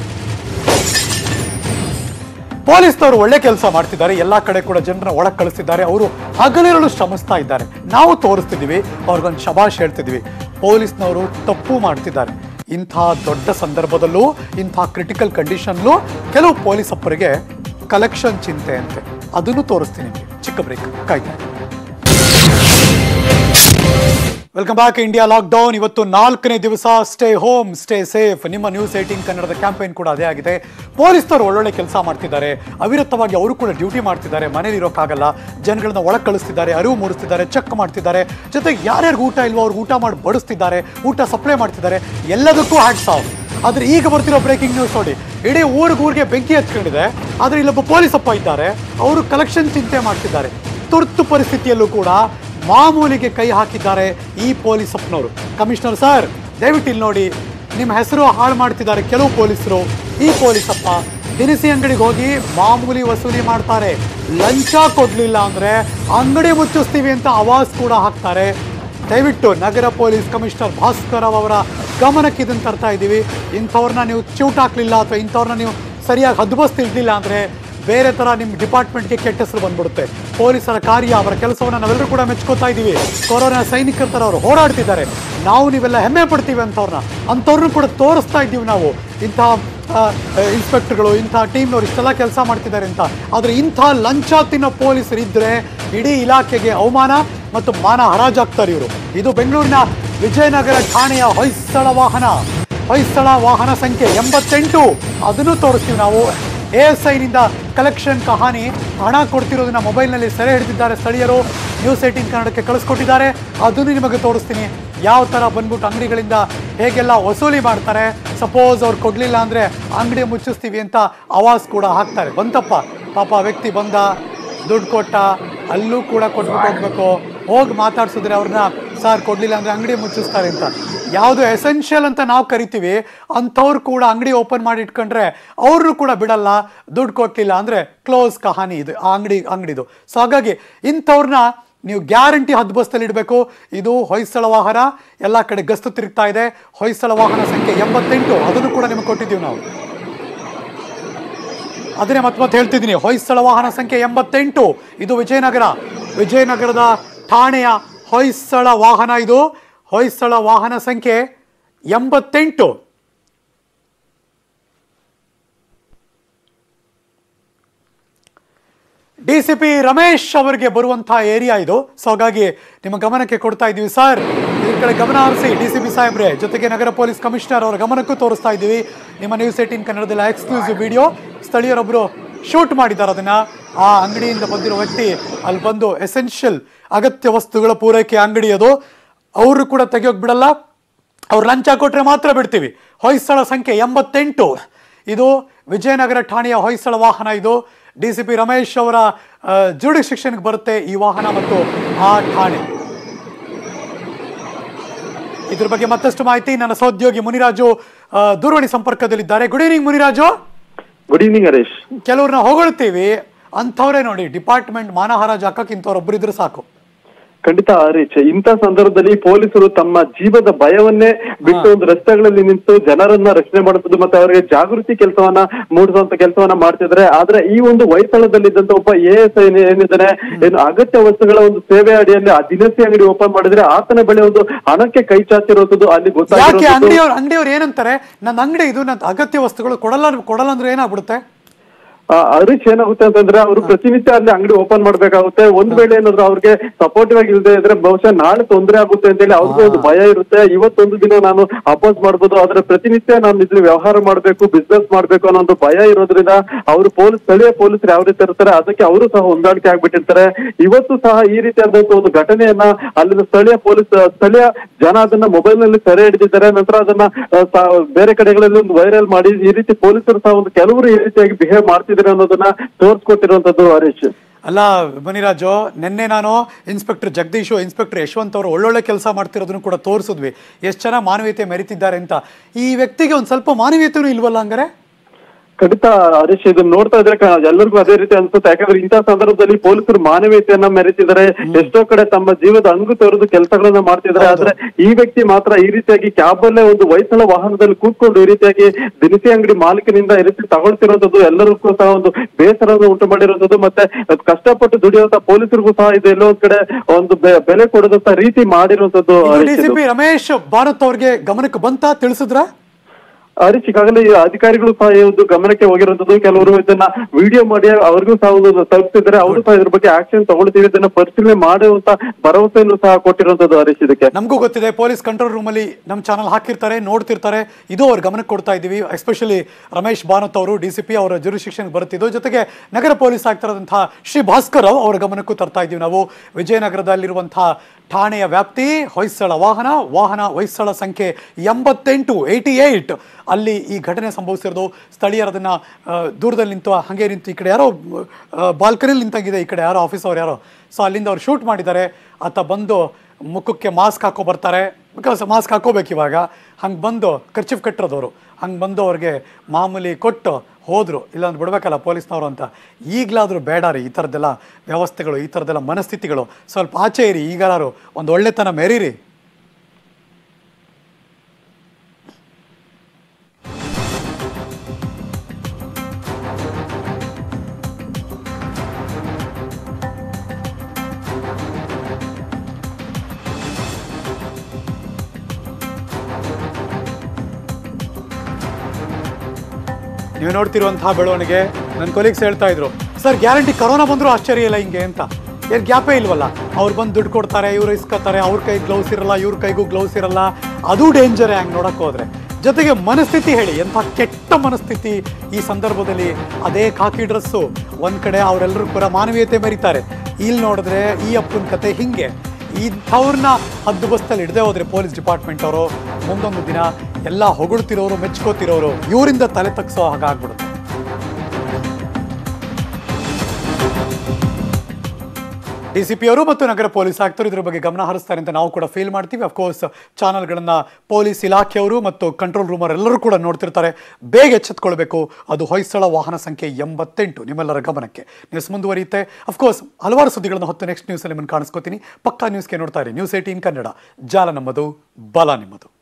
ಪೊಲೀಸ್ನವರು ಒಳ್ಳೆ ಕೆಲಸ ಮಾಡ್ತಿದ್ದಾರೆ ಎಲ್ಲಾ ಕಡೆ ಕೂಡ ಜನರನ್ನ ಒಳಗೆ ಕಳಿಸ್ತಿದ್ದಾರೆ ಅವರು ಹಗಲಿರಲು ಶ್ರಮಿಸ್ತಾ ಇದ್ದಾರೆ ನಾವು ತೋರಿಸ್ತಿದ್ದೀವಿ ಅವ್ರಿಗೊಂದು ಶಬಾಷ್ ಹೇಳ್ತಿದ್ದೀವಿ ಪೊಲೀಸ್ನವರು ತಪ್ಪು ಮಾಡ್ತಿದ್ದಾರೆ ಇಂಥ ದೊಡ್ಡ ಸಂದರ್ಭದಲ್ಲೂ ಇಂಥ ಕ್ರಿಟಿಕಲ್ ಕಂಡೀಷನ್ಲೂ ಕೆಲವು ಪೊಲೀಸ್ ಅಪ್ಪರಿಗೆ ಕಲೆಕ್ಷನ್ ಚಿಂತೆ ಅಂತೆ ಅದನ್ನು ತೋರಿಸ್ತೀನಿ ನಿಮಗೆ ಚಿಕ್ಕ ಬ್ರೇಕ್ ಕಾಯ್ತಾ ಇರಿ. ವೆಲ್ಕಮ್ ಬ್ಯಾಕ್ ಇಂಡಿಯಾ ಲಾಕ್ಡೌನ್ ಇವತ್ತು ನಾಲ್ಕನೇ ದಿವಸ ಸ್ಟೇ ಹೋಮ್ ಸ್ಟೇ ಸೇಫ್ ನಿಮ್ಮ ನ್ಯೂಸ್ ಏಟೀನ್ ಕನ್ನಡದ ಕ್ಯಾಂಪೇನ್ ಕೂಡ ಅದೇ ಆಗಿದೆ ಪೊಲೀಸರು ಒಳ್ಳೊಳ್ಳೆ ಕೆಲಸ ಮಾಡ್ತಿದ್ದಾರೆ ಅವಿರತವಾಗಿ ಅವರು ಕೂಡ ಡ್ಯೂಟಿ ಮಾಡ್ತಿದ್ದಾರೆ ಮನೇಲಿ ಇರೋಕ್ಕಾಗಲ್ಲ ಜನಗಳನ್ನ ಒಳಗೆ ಕಳಿಸ್ತಿದ್ದಾರೆ ಅರಿವು ಮೂಡಿಸ್ತಿದ್ದಾರೆ ಚೆಕ್ ಮಾಡ್ತಿದ್ದಾರೆ ಜೊತೆಗೆ ಯಾರ್ಯಾರಿಗೆ ಊಟ ಇಲ್ವೋ ಅವ್ರಿಗೆ ಊಟ ಮಾಡಿ ಬಡಿಸ್ತಿದ್ದಾರೆ ಊಟ ಸಪ್ಲೈ ಮಾಡ್ತಿದ್ದಾರೆ ಎಲ್ಲದಕ್ಕೂ ಹ್ಯಾಟ್ಸ್ ಆಫ್ ಆದ್ರೆ ಈಗ ಬರ್ತಿರೋ ಬ್ರೇಕಿಂಗ್ ನ್ಯೂಸ್ ನೋಡಿ ಇಡೀ ಊರಿಗೆ ಬೆಂಕಿ ಹಚ್ಕೊಂಡಿದೆ ಆದ್ರೆ ಇಲ್ಲೊಬ್ಬ ಪೊಲೀಸ್ ಅಪ್ಪ ಇದ್ದಾರೆ ಅವರು ಕಲೆಕ್ಷನ್ ಚಿಂತೆ ಮಾಡ್ತಿದ್ದಾರೆ ತುರ್ತು ಪರಿಸ್ಥಿತಿಯಲ್ಲೂ ಕೂಡ ಮಾಮೂಲಿಗೆ ಕೈ ಹಾಕಿದ್ದಾರೆ ಈ ಪೊಲೀಸ್ ಅಪ್ಪನವರು ಕಮಿಷನರ್ ಸರ್ ದಯವಿಟ್ಟು ಇಲ್ಲಿ ನೋಡಿ ನಿಮ್ಮ ಹೆಸರು ಹಾಳು ಮಾಡ್ತಿದ್ದಾರೆ ಕೆಲವು ಪೊಲೀಸರು ಈ ಪೊಲೀಸಪ್ಪ ದಿನಸಿ ಅಂಗಡಿಗೆ ಹೋಗಿ ಮಾಮೂಲಿ ವಸೂಲಿ ಮಾಡ್ತಾರೆ ಲಂಚ ಕೊಡ್ಲಿಲ್ಲ ಅಂದ್ರೆ ಅಂಗಡಿ ಮುಚ್ಚಿಸ್ತೀವಿ ಅಂತ ಆವಾಜ್ ಕೂಡ ಹಾಕ್ತಾರೆ ದಯವಿಟ್ಟು ನಗರ ಪೊಲೀಸ್ ಕಮಿಷನರ್ ಭಾಸ್ಕರ್ ರಾವ್ ಅವರ ಗಮನಕ್ಕೆ ಇದನ್ನು ತರ್ತಾ ಇದ್ದೀವಿ ಇಂಥವ್ರನ್ನ ನೀವು ಚ್ಯೂಟ್ ಹಾಕ್ಲಿಲ್ಲ ಅಥವಾ ಇಂಥವ್ರನ್ನ ನೀವು ಸರಿಯಾಗಿ ಹದ್ಬಸ್ತಿರ್ಲಿಲ್ಲ ಅಂದರೆ ಬೇರೆ ಥರ ನಿಮ್ಮ ಡಿಪಾರ್ಟ್ಮೆಂಟ್ಗೆ ಕೆಟ್ಟ ಹೆಸರು ಬಂದ್ಬಿಡುತ್ತೆ ಪೊಲೀಸರ ಕಾರ್ಯ ಅವರ ಕೆಲಸವನ್ನು ನಾವೆಲ್ಲರೂ ಕೂಡ ಮೆಚ್ಕೋತಾ ಇದ್ದೀವಿ ಕೊರೋನಾ ಸೈನಿಕರ ಥರ ಅವರು ಹೋರಾಡ್ತಿದ್ದಾರೆ ನಾವು ನೀವೆಲ್ಲ ಹೆಮ್ಮೆ ಪಡ್ತೀವಿ ಅಂಥವ್ರನ್ನ ಅಂಥವ್ರನ್ನೂ ಕೂಡ ತೋರಿಸ್ತಾ ಇದ್ದೀವಿ ನಾವು ಇಂಥ ಇನ್ಸ್ಪೆಕ್ಟರ್ಗಳು ಇಂಥ ಟೀಮ್ನವ್ರು ಇಷ್ಟೆಲ್ಲ ಕೆಲಸ ಮಾಡ್ತಿದ್ದಾರೆ ಅಂತ ಆದರೆ ಇಂಥ ಲಂಚ ತಿನ್ನೋ ಪೊಲೀಸರು ಇದ್ದರೆ ಇಡೀ ಇಲಾಖೆಗೆ ಅವಮಾನ ಮತ್ತು ಮಾನ ಹರಾಜಾಗ್ತಾರೆ ಇವರು ಇದು ಬೆಂಗಳೂರಿನ ವಿಜಯನಗರ ಠಾಣೆಯ ಹೊಯ್ಸಳ ವಾಹನ ಹೊಯ್ಸಳ ವಾಹನ ಸಂಖ್ಯೆ ಎಂಬತ್ತೆಂಟು ಅದನ್ನು ತೋರಿಸ್ತೀವಿ ನಾವು ಎ ಎಸ್ ಐನಿಂದ ಕಲೆಕ್ಷನ್ ಕಹಾನಿ ಹಣ ಕೊಡ್ತಿರೋದನ್ನ ಮೊಬೈಲ್ನಲ್ಲಿ ಸೆರೆ ಹಿಡಿದಿದ್ದಾರೆ ಸ್ಥಳೀಯರು ನ್ಯೂಸ್ ಏಟೀನ್ ಕನ್ನಡಕ್ಕೆ ಕಳಿಸ್ಕೊಟ್ಟಿದ್ದಾರೆ ಅದನ್ನು ನಿಮಗೆ ತೋರಿಸ್ತೀನಿ ಯಾವ ಥರ ಬಂದ್ಬಿಟ್ಟು ಅಂಗಡಿಗಳಿಂದ ಹೇಗೆಲ್ಲ ವಸೂಲಿ ಮಾಡ್ತಾರೆ ಸಪೋಸ್ ಅವ್ರು ಕೊಡಲಿಲ್ಲ ಅಂದರೆ ಅಂಗಡಿ ಮುಚ್ಚಿಸ್ತೀವಿ ಅಂತ ಆವಾಜ್ ಕೂಡ ಹಾಕ್ತಾರೆ ಬಂತಪ್ಪ ಪಾಪ ಆ ವ್ಯಕ್ತಿ ಬಂದ ದುಡ್ಡು ಕೊಟ್ಟ ಅಲ್ಲೂ ಕೂಡ ಕೊಟ್ಬಿಟ್ಟು ಹೋಗ್ಬೇಕು ಹೋಗಿ ಮಾತಾಡ್ಸಿದ್ರೆ ಅವ್ರನ್ನ ಸರ್ ಕೊಡ್ಲಿಲ್ಲ ಅಂದ್ರೆ ಅಂಗಡಿ ಮುಚ್ಚಿಸ್ತಾರೆ ಅಂತ ಯಾವುದು ಎಸೆನ್ಷಿಯಲ್ ಅಂತ ನಾವು ಕರಿತೀವಿ ಅಂಥವ್ರು ಕೂಡ ಅಂಗಡಿ ಓಪನ್ ಮಾಡಿ ಇಟ್ಕೊಂಡ್ರೆ ಅವ್ರನ್ನೂ ಕೂಡ ಬಿಡಲ್ಲ ದುಡ್ಡು ಕೊಟ್ಟಿಲ್ಲ ಅಂದ್ರೆ ಕ್ಲೋಸ್ ಕಹಾನಿ ಇದು ಆ ಅಂಗಡಿ ಅಂಗಡಿದು ಸೊ ಹಾಗಾಗಿ ಇಂಥವ್ರನ್ನ ನೀವು ಗ್ಯಾರಂಟಿ ಹದ್ಬಸ್ತಲ್ಲಿ ಇಡಬೇಕು ಇದು ಹೊಯ್ಸಳ ವಾಹನ ಎಲ್ಲ ಕಡೆ ಗಸ್ತು ತಿರುಗ್ತಾ ಇದೆ ಹೊಯ್ಸಳ ವಾಹನ ಸಂಖ್ಯೆ ಎಂಬತ್ತೆಂಟು ಅದನ್ನು ಕೂಡ ನಿಮಗೆ ಕೊಟ್ಟಿದ್ದೀವಿ ನಾವು ಅದನ್ನೇ ಮತ್ತೆ ಮತ್ತೆ ಹೇಳ್ತಿದ್ದೀನಿ ಹೊಯ್ಸಳ ವಾಹನ ಸಂಖ್ಯೆ ಎಂಬತ್ತೆಂಟು ಇದು ವಿಜಯನಗರ ವಿಜಯನಗರದ ಠಾಣೆಯ ಹೊಯ್ಸಳ ವಾಹನ ಇದು ಹೊಯ್ಸಳ ವಾಹನ ಸಂಖ್ಯೆ ಎಂಬತ್ತೆಂಟು ಡಿ ಸಿ ಪಿ ರಮೇಶ್ ಅವರಿಗೆ ಬರುವಂತಹ ಏರಿಯಾ ಇದು ಸೊ ಹಾಗಾಗಿ ನಿಮ್ಮ ಗಮನಕ್ಕೆ ಕೊಡ್ತಾ ಇದ್ದೀವಿ ಸರ್ ಇದ್ರ ಕಡೆ ಗಮನ ಹರಿಸಿ ಡಿ ಸಿ ಪಿ ಸಾಹೇಬ್ರೆ ಜೊತೆಗೆ ನಗರ ಪೊಲೀಸ್ ಕಮಿಷನರ್ ಅವರ ಗಮನಕ್ಕೂ ತೋರಿಸ್ತಾ ಇದ್ದೀವಿ ನಿಮ್ಮ ನ್ಯೂಸ್ ಏಟೀನ್ ಕನ್ನಡದಲ್ಲಿ ಎಕ್ಸ್ಕ್ಲೂಸಿವ್ ವಿಡಿಯೋ ಸ್ಥಳೀಯರೊಬ್ಬರು ಶೂಟ್ ಮಾಡಿದ್ದಾರೆ ಅದನ್ನ ಆ ಅಂಗಡಿಯಿಂದ ಬಂದಿರೋ ವ್ಯಕ್ತಿ ಅಲ್ಲಿ ಬಂದು ಎಸೆನ್ಷಿಯಲ್ ಅಗತ್ಯ ವಸ್ತುಗಳ ಪೂರೈಕೆ ಅಂಗಡಿ ಅದು ಅವರು ಕೂಡ ತೆಗಿಯೋಕ್ ಬಿಡಲ್ಲ ಅವ್ರು ಲಂಚ ಕೊಟ್ರೆ ಮಾತ್ರ ಬಿಡ್ತೀವಿ ಹೊಯ್ಸಳ ಸಂಖ್ಯೆ ಎಂಬತ್ತೆಂಟು ಇದು ವಿಜಯನಗರ ಠಾಣೆಯ ಹೊಯ್ಸಳ ವಾಹನ ಇದು ಡಿ ಸಿ ಪಿ ರಮೇಶ್ ಅವರ ಜುಡಿಶಿಕ್ಷನ್ಗೆ ಬರುತ್ತೆ ಈ ವಾಹನ ಮತ್ತು ಆ ಠಾಣೆ ಇದ್ರ ಬಗ್ಗೆ ಮತ್ತಷ್ಟು ಮಾಹಿತಿ ನನ್ನ ಸಹೋದ್ಯೋಗಿ ಮುನಿರಾಜು ಆ, ದೂರವಾಣಿ ಸಂಪರ್ಕದಲ್ಲಿದ್ದಾರೆ good evening Muniraju good evening Harish ಕೆಲವ್ರನ್ನ ಹೊಗಳ್ತೀವಿ ಅಂಥವ್ರೇ ನೋಡಿ ಡಿಪಾರ್ಟ್ಮೆಂಟ್ ಮಾನಹಾರಾಜ್ ಹಾಕಕ್ಕೆ ಇಂಥವ್ರೊಬ್ರು ಇದ್ರೆ ಸಾಕು ಖಂಡಿತ ಹರೀಶ್ ಇಂಥ ಸಂದರ್ಭದಲ್ಲಿ ಪೊಲೀಸರು ತಮ್ಮ ಜೀವದ ಭಯವನ್ನೇ ಬಿಟ್ಟು ಒಂದು ರಸ್ತೆಗಳಲ್ಲಿ ನಿಂತು ಜನರನ್ನ ರಕ್ಷಣೆ ಮಾಡುತ್ತದೆ ಮತ್ತೆ ಅವರಿಗೆ ಜಾಗೃತಿ ಕೆಲಸವನ್ನ ಮೂಡಿಸುವಂತ ಕೆಲಸವನ್ನ ಮಾಡ್ತಿದ್ರೆ ಆದ್ರೆ ಈ ಒಂದು ವೈತಳದಲ್ಲಿದ್ದಂತ ಒಬ್ಬ ಎ ಎಸ್ ಐ ಏನಿದ್ದಾನೆ ಏನು ಅಗತ್ಯ ವಸ್ತುಗಳ ಒಂದು ಸೇವೆ ಅಡಿಯಲ್ಲಿ ಆ ದಿನಸಿ ಅಂಗಡಿ ಓಪನ್ ಮಾಡಿದ್ರೆ ಆತನ ಬಳಿ ಒಂದು ಹಣಕ್ಕೆ ಕೈ ಚಾಚಿರುವಂತದ್ದು ಅಲ್ಲಿ ಯಾಕೆ ಗೊತ್ತಾಗಿರುವಂತದ್ದು ಅಂಗಡಿಯವ್ರು ಅಂಗಡಿಯವ್ರು ಏನಂತಾರೆ ನನ್ನ ಅಂಗಡಿ ಇದು ನನ್ನ ಅಗತ್ಯ ವಸ್ತುಗಳು ಕೊಡಲ್ಲ ಕೊಡಲ್ಲ ಅಂದ್ರೆ ಏನಾಗ್ಬಿಡುತ್ತೆ ಆ, ಹರೀಶ್ ಏನಾಗುತ್ತೆ ಅಂತಂದ್ರೆ ಅವರು ಪ್ರತಿನಿತ್ಯ ಅಲ್ಲಿ ಅಂಗಡಿ ಓಪನ್ ಮಾಡ್ಬೇಕಾಗುತ್ತೆ ಒಂದ್ ವೇಳೆ ಏನಾದ್ರು ಅವ್ರಿಗೆ ಸಪೋರ್ಟಿವ್ ಆಗಿ ಇಲ್ಲದೆ ಇದ್ರೆ ಬಹುಶಃ ನಾಳೆ ತೊಂದರೆ ಆಗುತ್ತೆ ಅಂತ ಹೇಳಿ ಅವ್ರಿಗೂ ಒಂದು ಭಯ ಇರುತ್ತೆ ಇವತ್ತೊಂದು ದಿನ ನಾನು ಅಪೋಸ್ ಮಾಡ್ಬೋದು ಆದ್ರೆ ಪ್ರತಿನಿತ್ಯ ನಾನು ಇಲ್ಲಿ ವ್ಯವಹಾರ ಮಾಡ್ಬೇಕು ಬಿಸ್ನೆಸ್ ಮಾಡ್ಬೇಕು ಅನ್ನೋ ಒಂದು ಭಯ ಇರೋದ್ರಿಂದ ಅವರು ಪೊಲೀಸ್ ಸ್ಥಳೀಯ ಪೊಲೀಸರು ಯಾವ ರೀತಿ ಇರ್ತಾರೆ ಅದಕ್ಕೆ ಅವರು ಸಹ ಹೊಂದಾಣಿಕೆ ಆಗ್ಬಿಟ್ಟಿರ್ತಾರೆ ಇವತ್ತು ಸಹ ಈ ರೀತಿಯಾದಂತಹ ಒಂದು ಘಟನೆಯನ್ನ ಅಲ್ಲಿನ ಸ್ಥಳೀಯ ಪೊಲೀಸ್ ಸ್ಥಳೀಯ ಜನ ಅದನ್ನ ಮೊಬೈಲ್ ನಲ್ಲಿ ಸೆರೆ ಹಿಡಿದಿದ್ದಾರೆ ನಂತರ ಅದನ್ನ ಆ, ಸ- ಬೇರೆ ಕಡೆಗಳಲ್ಲಿ ಒಂದು ವೈರಲ್ ಮಾಡಿ ಈ ರೀತಿ ಪೊಲೀಸರು ಸಹ ಒಂದು ಕೆಲವರು ಈ ರೀತಿಯಾಗಿ ಬಿಹೇವ್ ಮಾಡ್ತಿದ್ದಾರೆ ಅನ್ನೋದನ್ನ ತೋರಿಸ್ಕೊಟ್ಟಿರುವಂತದ್ದು ಹರೀಶ್ ಅಲ್ಲ ಬನಿರಾಜು ನಿನ್ನೆ ನಾನು ಇನ್ಸ್ಪೆಕ್ಟರ್ ಜಗದೀಶು ಇನ್ಸ್ಪೆಕ್ಟರ್ ಯಶವಂತ್ ಅವರು ಒಳ್ಳೊಳ್ಳೆ ಕೆಲಸ ಮಾಡ್ತಿರೋದನ್ನು ಕೂಡ ತೋರಿಸಿದ್ವಿ ಎಷ್ಟು ಜನ ಮಾನವೀಯತೆ ಮೆರಿತಿದ್ದಾರೆ ಅಂತ ಈ ವ್ಯಕ್ತಿಗೆ ಒಂದು ಸ್ವಲ್ಪ ಮಾನವೀಯತೆನೂ ಇಲ್ವಲ್ಲ ಹಂಗಾರೆ ಖಂಡಿತ ಹರೀಶ್ ಇದನ್ನ ನೋಡ್ತಾ ಇದ್ರೆ ಕ- ಎಲ್ಲರಿಗೂ ಅದೇ ರೀತಿ ಅನ್ಸುತ್ತೆ ಯಾಕಂದ್ರೆ ಇಂತಹ ಸಂದರ್ಭದಲ್ಲಿ ಪೊಲೀಸರು ಮಾನವೀಯತೆಯನ್ನ ಮೆರೆತಿದ್ದಾರೆ ಎಷ್ಟೋ ಕಡೆ ತಮ್ಮ ಜೀವದ ಅಂಗು ತೊರೆದು ಕೆಲಸಗಳನ್ನ ಮಾಡ್ತಿದ್ದಾರೆ ಆದ್ರೆ ಈ ವ್ಯಕ್ತಿ ಮಾತ್ರ ಈ ರೀತಿಯಾಗಿ ಕ್ಯಾಬ್ ಅಲ್ಲೇ ಒಂದು ವಯಸ್ಸಳ ವಾಹನದಲ್ಲಿ ಕೂತ್ಕೊಂಡು ಈ ರೀತಿಯಾಗಿ ದಿನಸಿ ಅಂಗಡಿ ಮಾಲೀಕನಿಂದ ಈ ರೀತಿ ತಗೊಳ್ತಿರೋದು ಎಲ್ಲರಿಗೂ ಸಹ ಒಂದು ಬೇಸರವನ್ನು ಉಂಟು ಮಾಡಿರುವಂತದ್ದು ಮತ್ತೆ ಅದ್ ಕಷ್ಟಪಟ್ಟು ದುಡಿಯುವಂತ ಪೊಲೀಸರಿಗೂ ಸಹ ಇದು ಎಲ್ಲೋ ಒಂದ್ ಕಡೆ ಒಂದು ಬೆ- ಬೆಲೆ ಕೊಡದಂತ ರೀತಿ ಮಾಡಿರುವಂತದ್ದು ಡಿ ಹರೀಶ್ ಸಿ ಇದು. ಪಿ ರಮೇಶ್ ಭಾರತ್ ಅವ್ರಿಗೆ ಗಮನಕ್ಕೆ ಬಂತ ತಿಳಿಸಿದ್ರ ಹರೀಶ್ ಈಗಾಗಲೇ ಈ ಅಧಿಕಾರಿಗಳು ಸಹ ಈ ಒಂದು ಗಮನಕ್ಕೆ ಹೋಗಿರುವಂತದ್ದು ಕೆಲವರು ಇದನ್ನ ವಿಡಿಯೋ ಮಾಡಿ ಅವ್ರಿಗೂ ಸಹ ಒಂದು ತಲುಪಿಸಿದ್ದಾರೆ ಅವರು ಸಹ ಇದ್ರ ಬಗ್ಗೆ ಆಕ್ಷನ್ ತಗೊಳ್ತೀವಿ ಇದನ್ನ ಪರಿಶೀಲನೆ ಮಾಡುವಂತ ಭರವಸೆಯನ್ನು ಸಹ ಕೊಟ್ಟಿರುವಂತದ್ದು ಹರೀಶ್ ಇದಕ್ಕೆ ನಮಗೂ ಗೊತ್ತಿದೆ ಪೊಲೀಸ್ ಕಂಟ್ರೋಲ್ ರೂಮಲ್ಲಿ ನಮ್ಮ ಚಾನಲ್ ಹಾಕಿರ್ತಾರೆ ನೋಡ್ತಿರ್ತಾರೆ ಇದು ಅವ್ರ ಗಮನಕ್ಕೆ ಕೊಡ್ತಾ ಇದ್ದೀವಿ ಎಸ್ಪೆಷಲಿ ರಮೇಶ್ ಬಾನತ್ ಅವರು ಡಿ ಸಿ ಪಿ ಅವರ ಜುರಿಶಿಕ್ಷನ್ ಬರುತ್ತಿದ್ದು ಜೊತೆಗೆ ನಗರ ಪೊಲೀಸ್ ಆಗ್ತಿರೋದಂತಹ ಶ್ರೀ ಭಾಸ್ಕರ್ ರಾವ್ ಅವರ ಗಮನಕ್ಕೂ ತರ್ತಾ ಇದ್ದೀವಿ ನಾವು ವಿಜಯನಗರದಲ್ಲಿರುವಂತಹ ಠಾಣೆಯ ವ್ಯಾಪ್ತಿ ಹೊಯ್ಸಳ ವಾಹನ ವಾಹನ ಹೊಯ್ಸಳ ಸಂಖ್ಯೆ ಎಂಬತ್ತೆಂಟು ಏಯ್ಟಿ ಏಯ್ಟ್ ಅಲ್ಲಿ ಈ ಘಟನೆ ಸಂಭವಿಸಿರೋದು ಸ್ಥಳೀಯರು ಅದನ್ನು ದೂರದಲ್ಲಿ ನಿಂತು ಹಾಗೆ ನಿಂತು ಈ ಕಡೆ ಯಾರೋ ಬಾಲ್ಕನಿಲಿ ನಿಂತಾಗಿದೆ ಈ ಕಡೆ ಯಾರೋ ಆಫೀಸ್ ಅವ್ರು ಯಾರೋ ಸೊ ಅಲ್ಲಿಂದ ಅವ್ರು ಶೂಟ್ ಮಾಡಿದ್ದಾರೆ ಆತ ಬಂದು ಮುಖಕ್ಕೆ ಮಾಸ್ಕ್ ಹಾಕೋ ಬರ್ತಾರೆ ಬಿಕಾಸ್ ಮಾಸ್ಕ್ ಹಾಕೋಬೇಕು ಇವಾಗ ಹಂಗೆ ಬಂದು ಖರ್ಚಿಫ್ ಕಟ್ಟಿರೋದವರು ಹಂಗೆ ಬಂದು ಅವ್ರಿಗೆ ಮಾಮೂಲಿ ಕೊಟ್ಟು ಹೋದರು ಇಲ್ಲಾಂದ್ರೆ ಬಿಡ್ಬೇಕಲ್ಲ ಪೊಲೀಸ್ನವರು ಅಂತ ಈಗಲಾದರೂ ಬೇಡ ರೀ ಈ ಥರದ್ದೆಲ್ಲ ವ್ಯವಸ್ಥೆಗಳು ಈ ಥರದ್ದೆಲ್ಲ ಮನಸ್ಥಿತಿಗಳು ಸ್ವಲ್ಪ ಆಚೆ ಇರಿ ಈಗಾರು ಒಂದು ಒಳ್ಳೆತನ ಮೆರೀರಿ ನೀವು ನೋಡ್ತಿರುವಂತಹ ಬೆಳವಣಿಗೆ ನನ್ನ ಕೊಲೀಗ್ಸ್ ಹೇಳ್ತಾ ಇದ್ರು ಸರ್ ಗ್ಯಾರಂಟಿ ಕರೋನಾ ಬಂದರೂ ಆಶ್ಚರ್ಯ ಇಲ್ಲ ಹಿಂಗೆ ಅಂತ ಏನು ಗ್ಯಾಪೇ ಇಲ್ವಲ್ಲ ಅವ್ರು ಬಂದು ದುಡ್ಡು ಕೊಡ್ತಾರೆ ಇವ್ರು ಇಸ್ಕೊತಾರೆ ಅವ್ರ ಕೈ ಗ್ಲೌಸ್ ಇರಲ್ಲ ಇವ್ರ ಕೈಗೂ ಗ್ಲೌಸ್ ಇರಲ್ಲ ಅದು ಡೇಂಜರೇ ಹಂಗೆ ನೋಡಕ್ಕೆ ಹೋದ್ರೆ ಜೊತೆಗೆ ಮನಸ್ಥಿತಿ ಹೇಳಿ ಎಂಥ ಕೆಟ್ಟ ಮನಸ್ಥಿತಿ ಈ ಸಂದರ್ಭದಲ್ಲಿ ಅದೇ ಖಾಕಿ ಡ್ರೆಸ್ಸು ಒಂದು ಕಡೆ ಅವರೆಲ್ಲರೂ ಕೂಡ ಮಾನವೀಯತೆ ಮೆರೀತಾರೆ ಇಲ್ಲಿ ನೋಡಿದ್ರೆ ಈ ಅಪ್ಪನ ಕತೆ ಹಿಂಗೆ ಇಂಥವ್ರನ್ನ ಹದ್ದು ಬಸ್ತಲ್ಲಿ ಹಿಡ್ದೆ ಹೋದ್ರೆ ಪೊಲೀಸ್ ಡಿಪಾರ್ಟ್ಮೆಂಟ್ ಅವರು ಮುಂದೊಂದು ದಿನ ಎಲ್ಲ ಹೊಗಳ್ತಿರೋರು ಮೆಚ್ಕೋತಿರೋರು ಇವರಿಂದ ತಲೆ ತಗ್ಸೋ ಹಾಗಾಗ್ಬಿಡುತ್ತೆ ಡಿ ಸಿ ಪಿ ಅವರು ಮತ್ತು ನಗರ ಪೊಲೀಸ್ ಆಯುಕ್ತರು ಇದ್ರ ಬಗ್ಗೆ ಗಮನ ಹರಿಸ್ತಾರೆ ಅಂತ ನಾವು ಕೂಡ ಫೀಲ್ ಮಾಡ್ತೀವಿ ಅಫ್ಕೋರ್ಸ್ ಚಾನಲ್ಗಳನ್ನು ಪೊಲೀಸ್ ಇಲಾಖೆಯವರು ಮತ್ತು ಕಂಟ್ರೋಲ್ ರೂಮರ್ ಎಲ್ಲರೂ ಕೂಡ ನೋಡ್ತಿರ್ತಾರೆ ಬೇಗ ಎಚ್ಚೆತ್ಕೊಳ್ಬೇಕು ಅದು ಹೊಯ್ಸಳ ವಾಹನ ಸಂಖ್ಯೆ ಎಂಬತ್ತೆಂಟು ನಿಮ್ಮೆಲ್ಲರ ಗಮನಕ್ಕೆ ನ್ಯೂಸ್ ಮುಂದುವರಿಯುತ್ತೆ ಅಫ್ಕೋರ್ಸ್ ಹಲವಾರು ಸುದ್ದಿಗಳನ್ನು ಹೊತ್ತು ನೆಕ್ಸ್ಟ್ ನ್ಯೂಸಲ್ಲಿ ನಿಮ್ಮನ್ನು ಕಾಣಿಸ್ಕೋತೀನಿ ಪಕ್ಕಾ ನ್ಯೂಸ್ಗೆ ನೋಡ್ತಾ ಇರಿ ನ್ಯೂಸ್ ಏಟೀನ್ ಕನ್ನಡ ಜಾಲ ನಮ್ಮದು ಬಲ ನಿಮ್ಮದು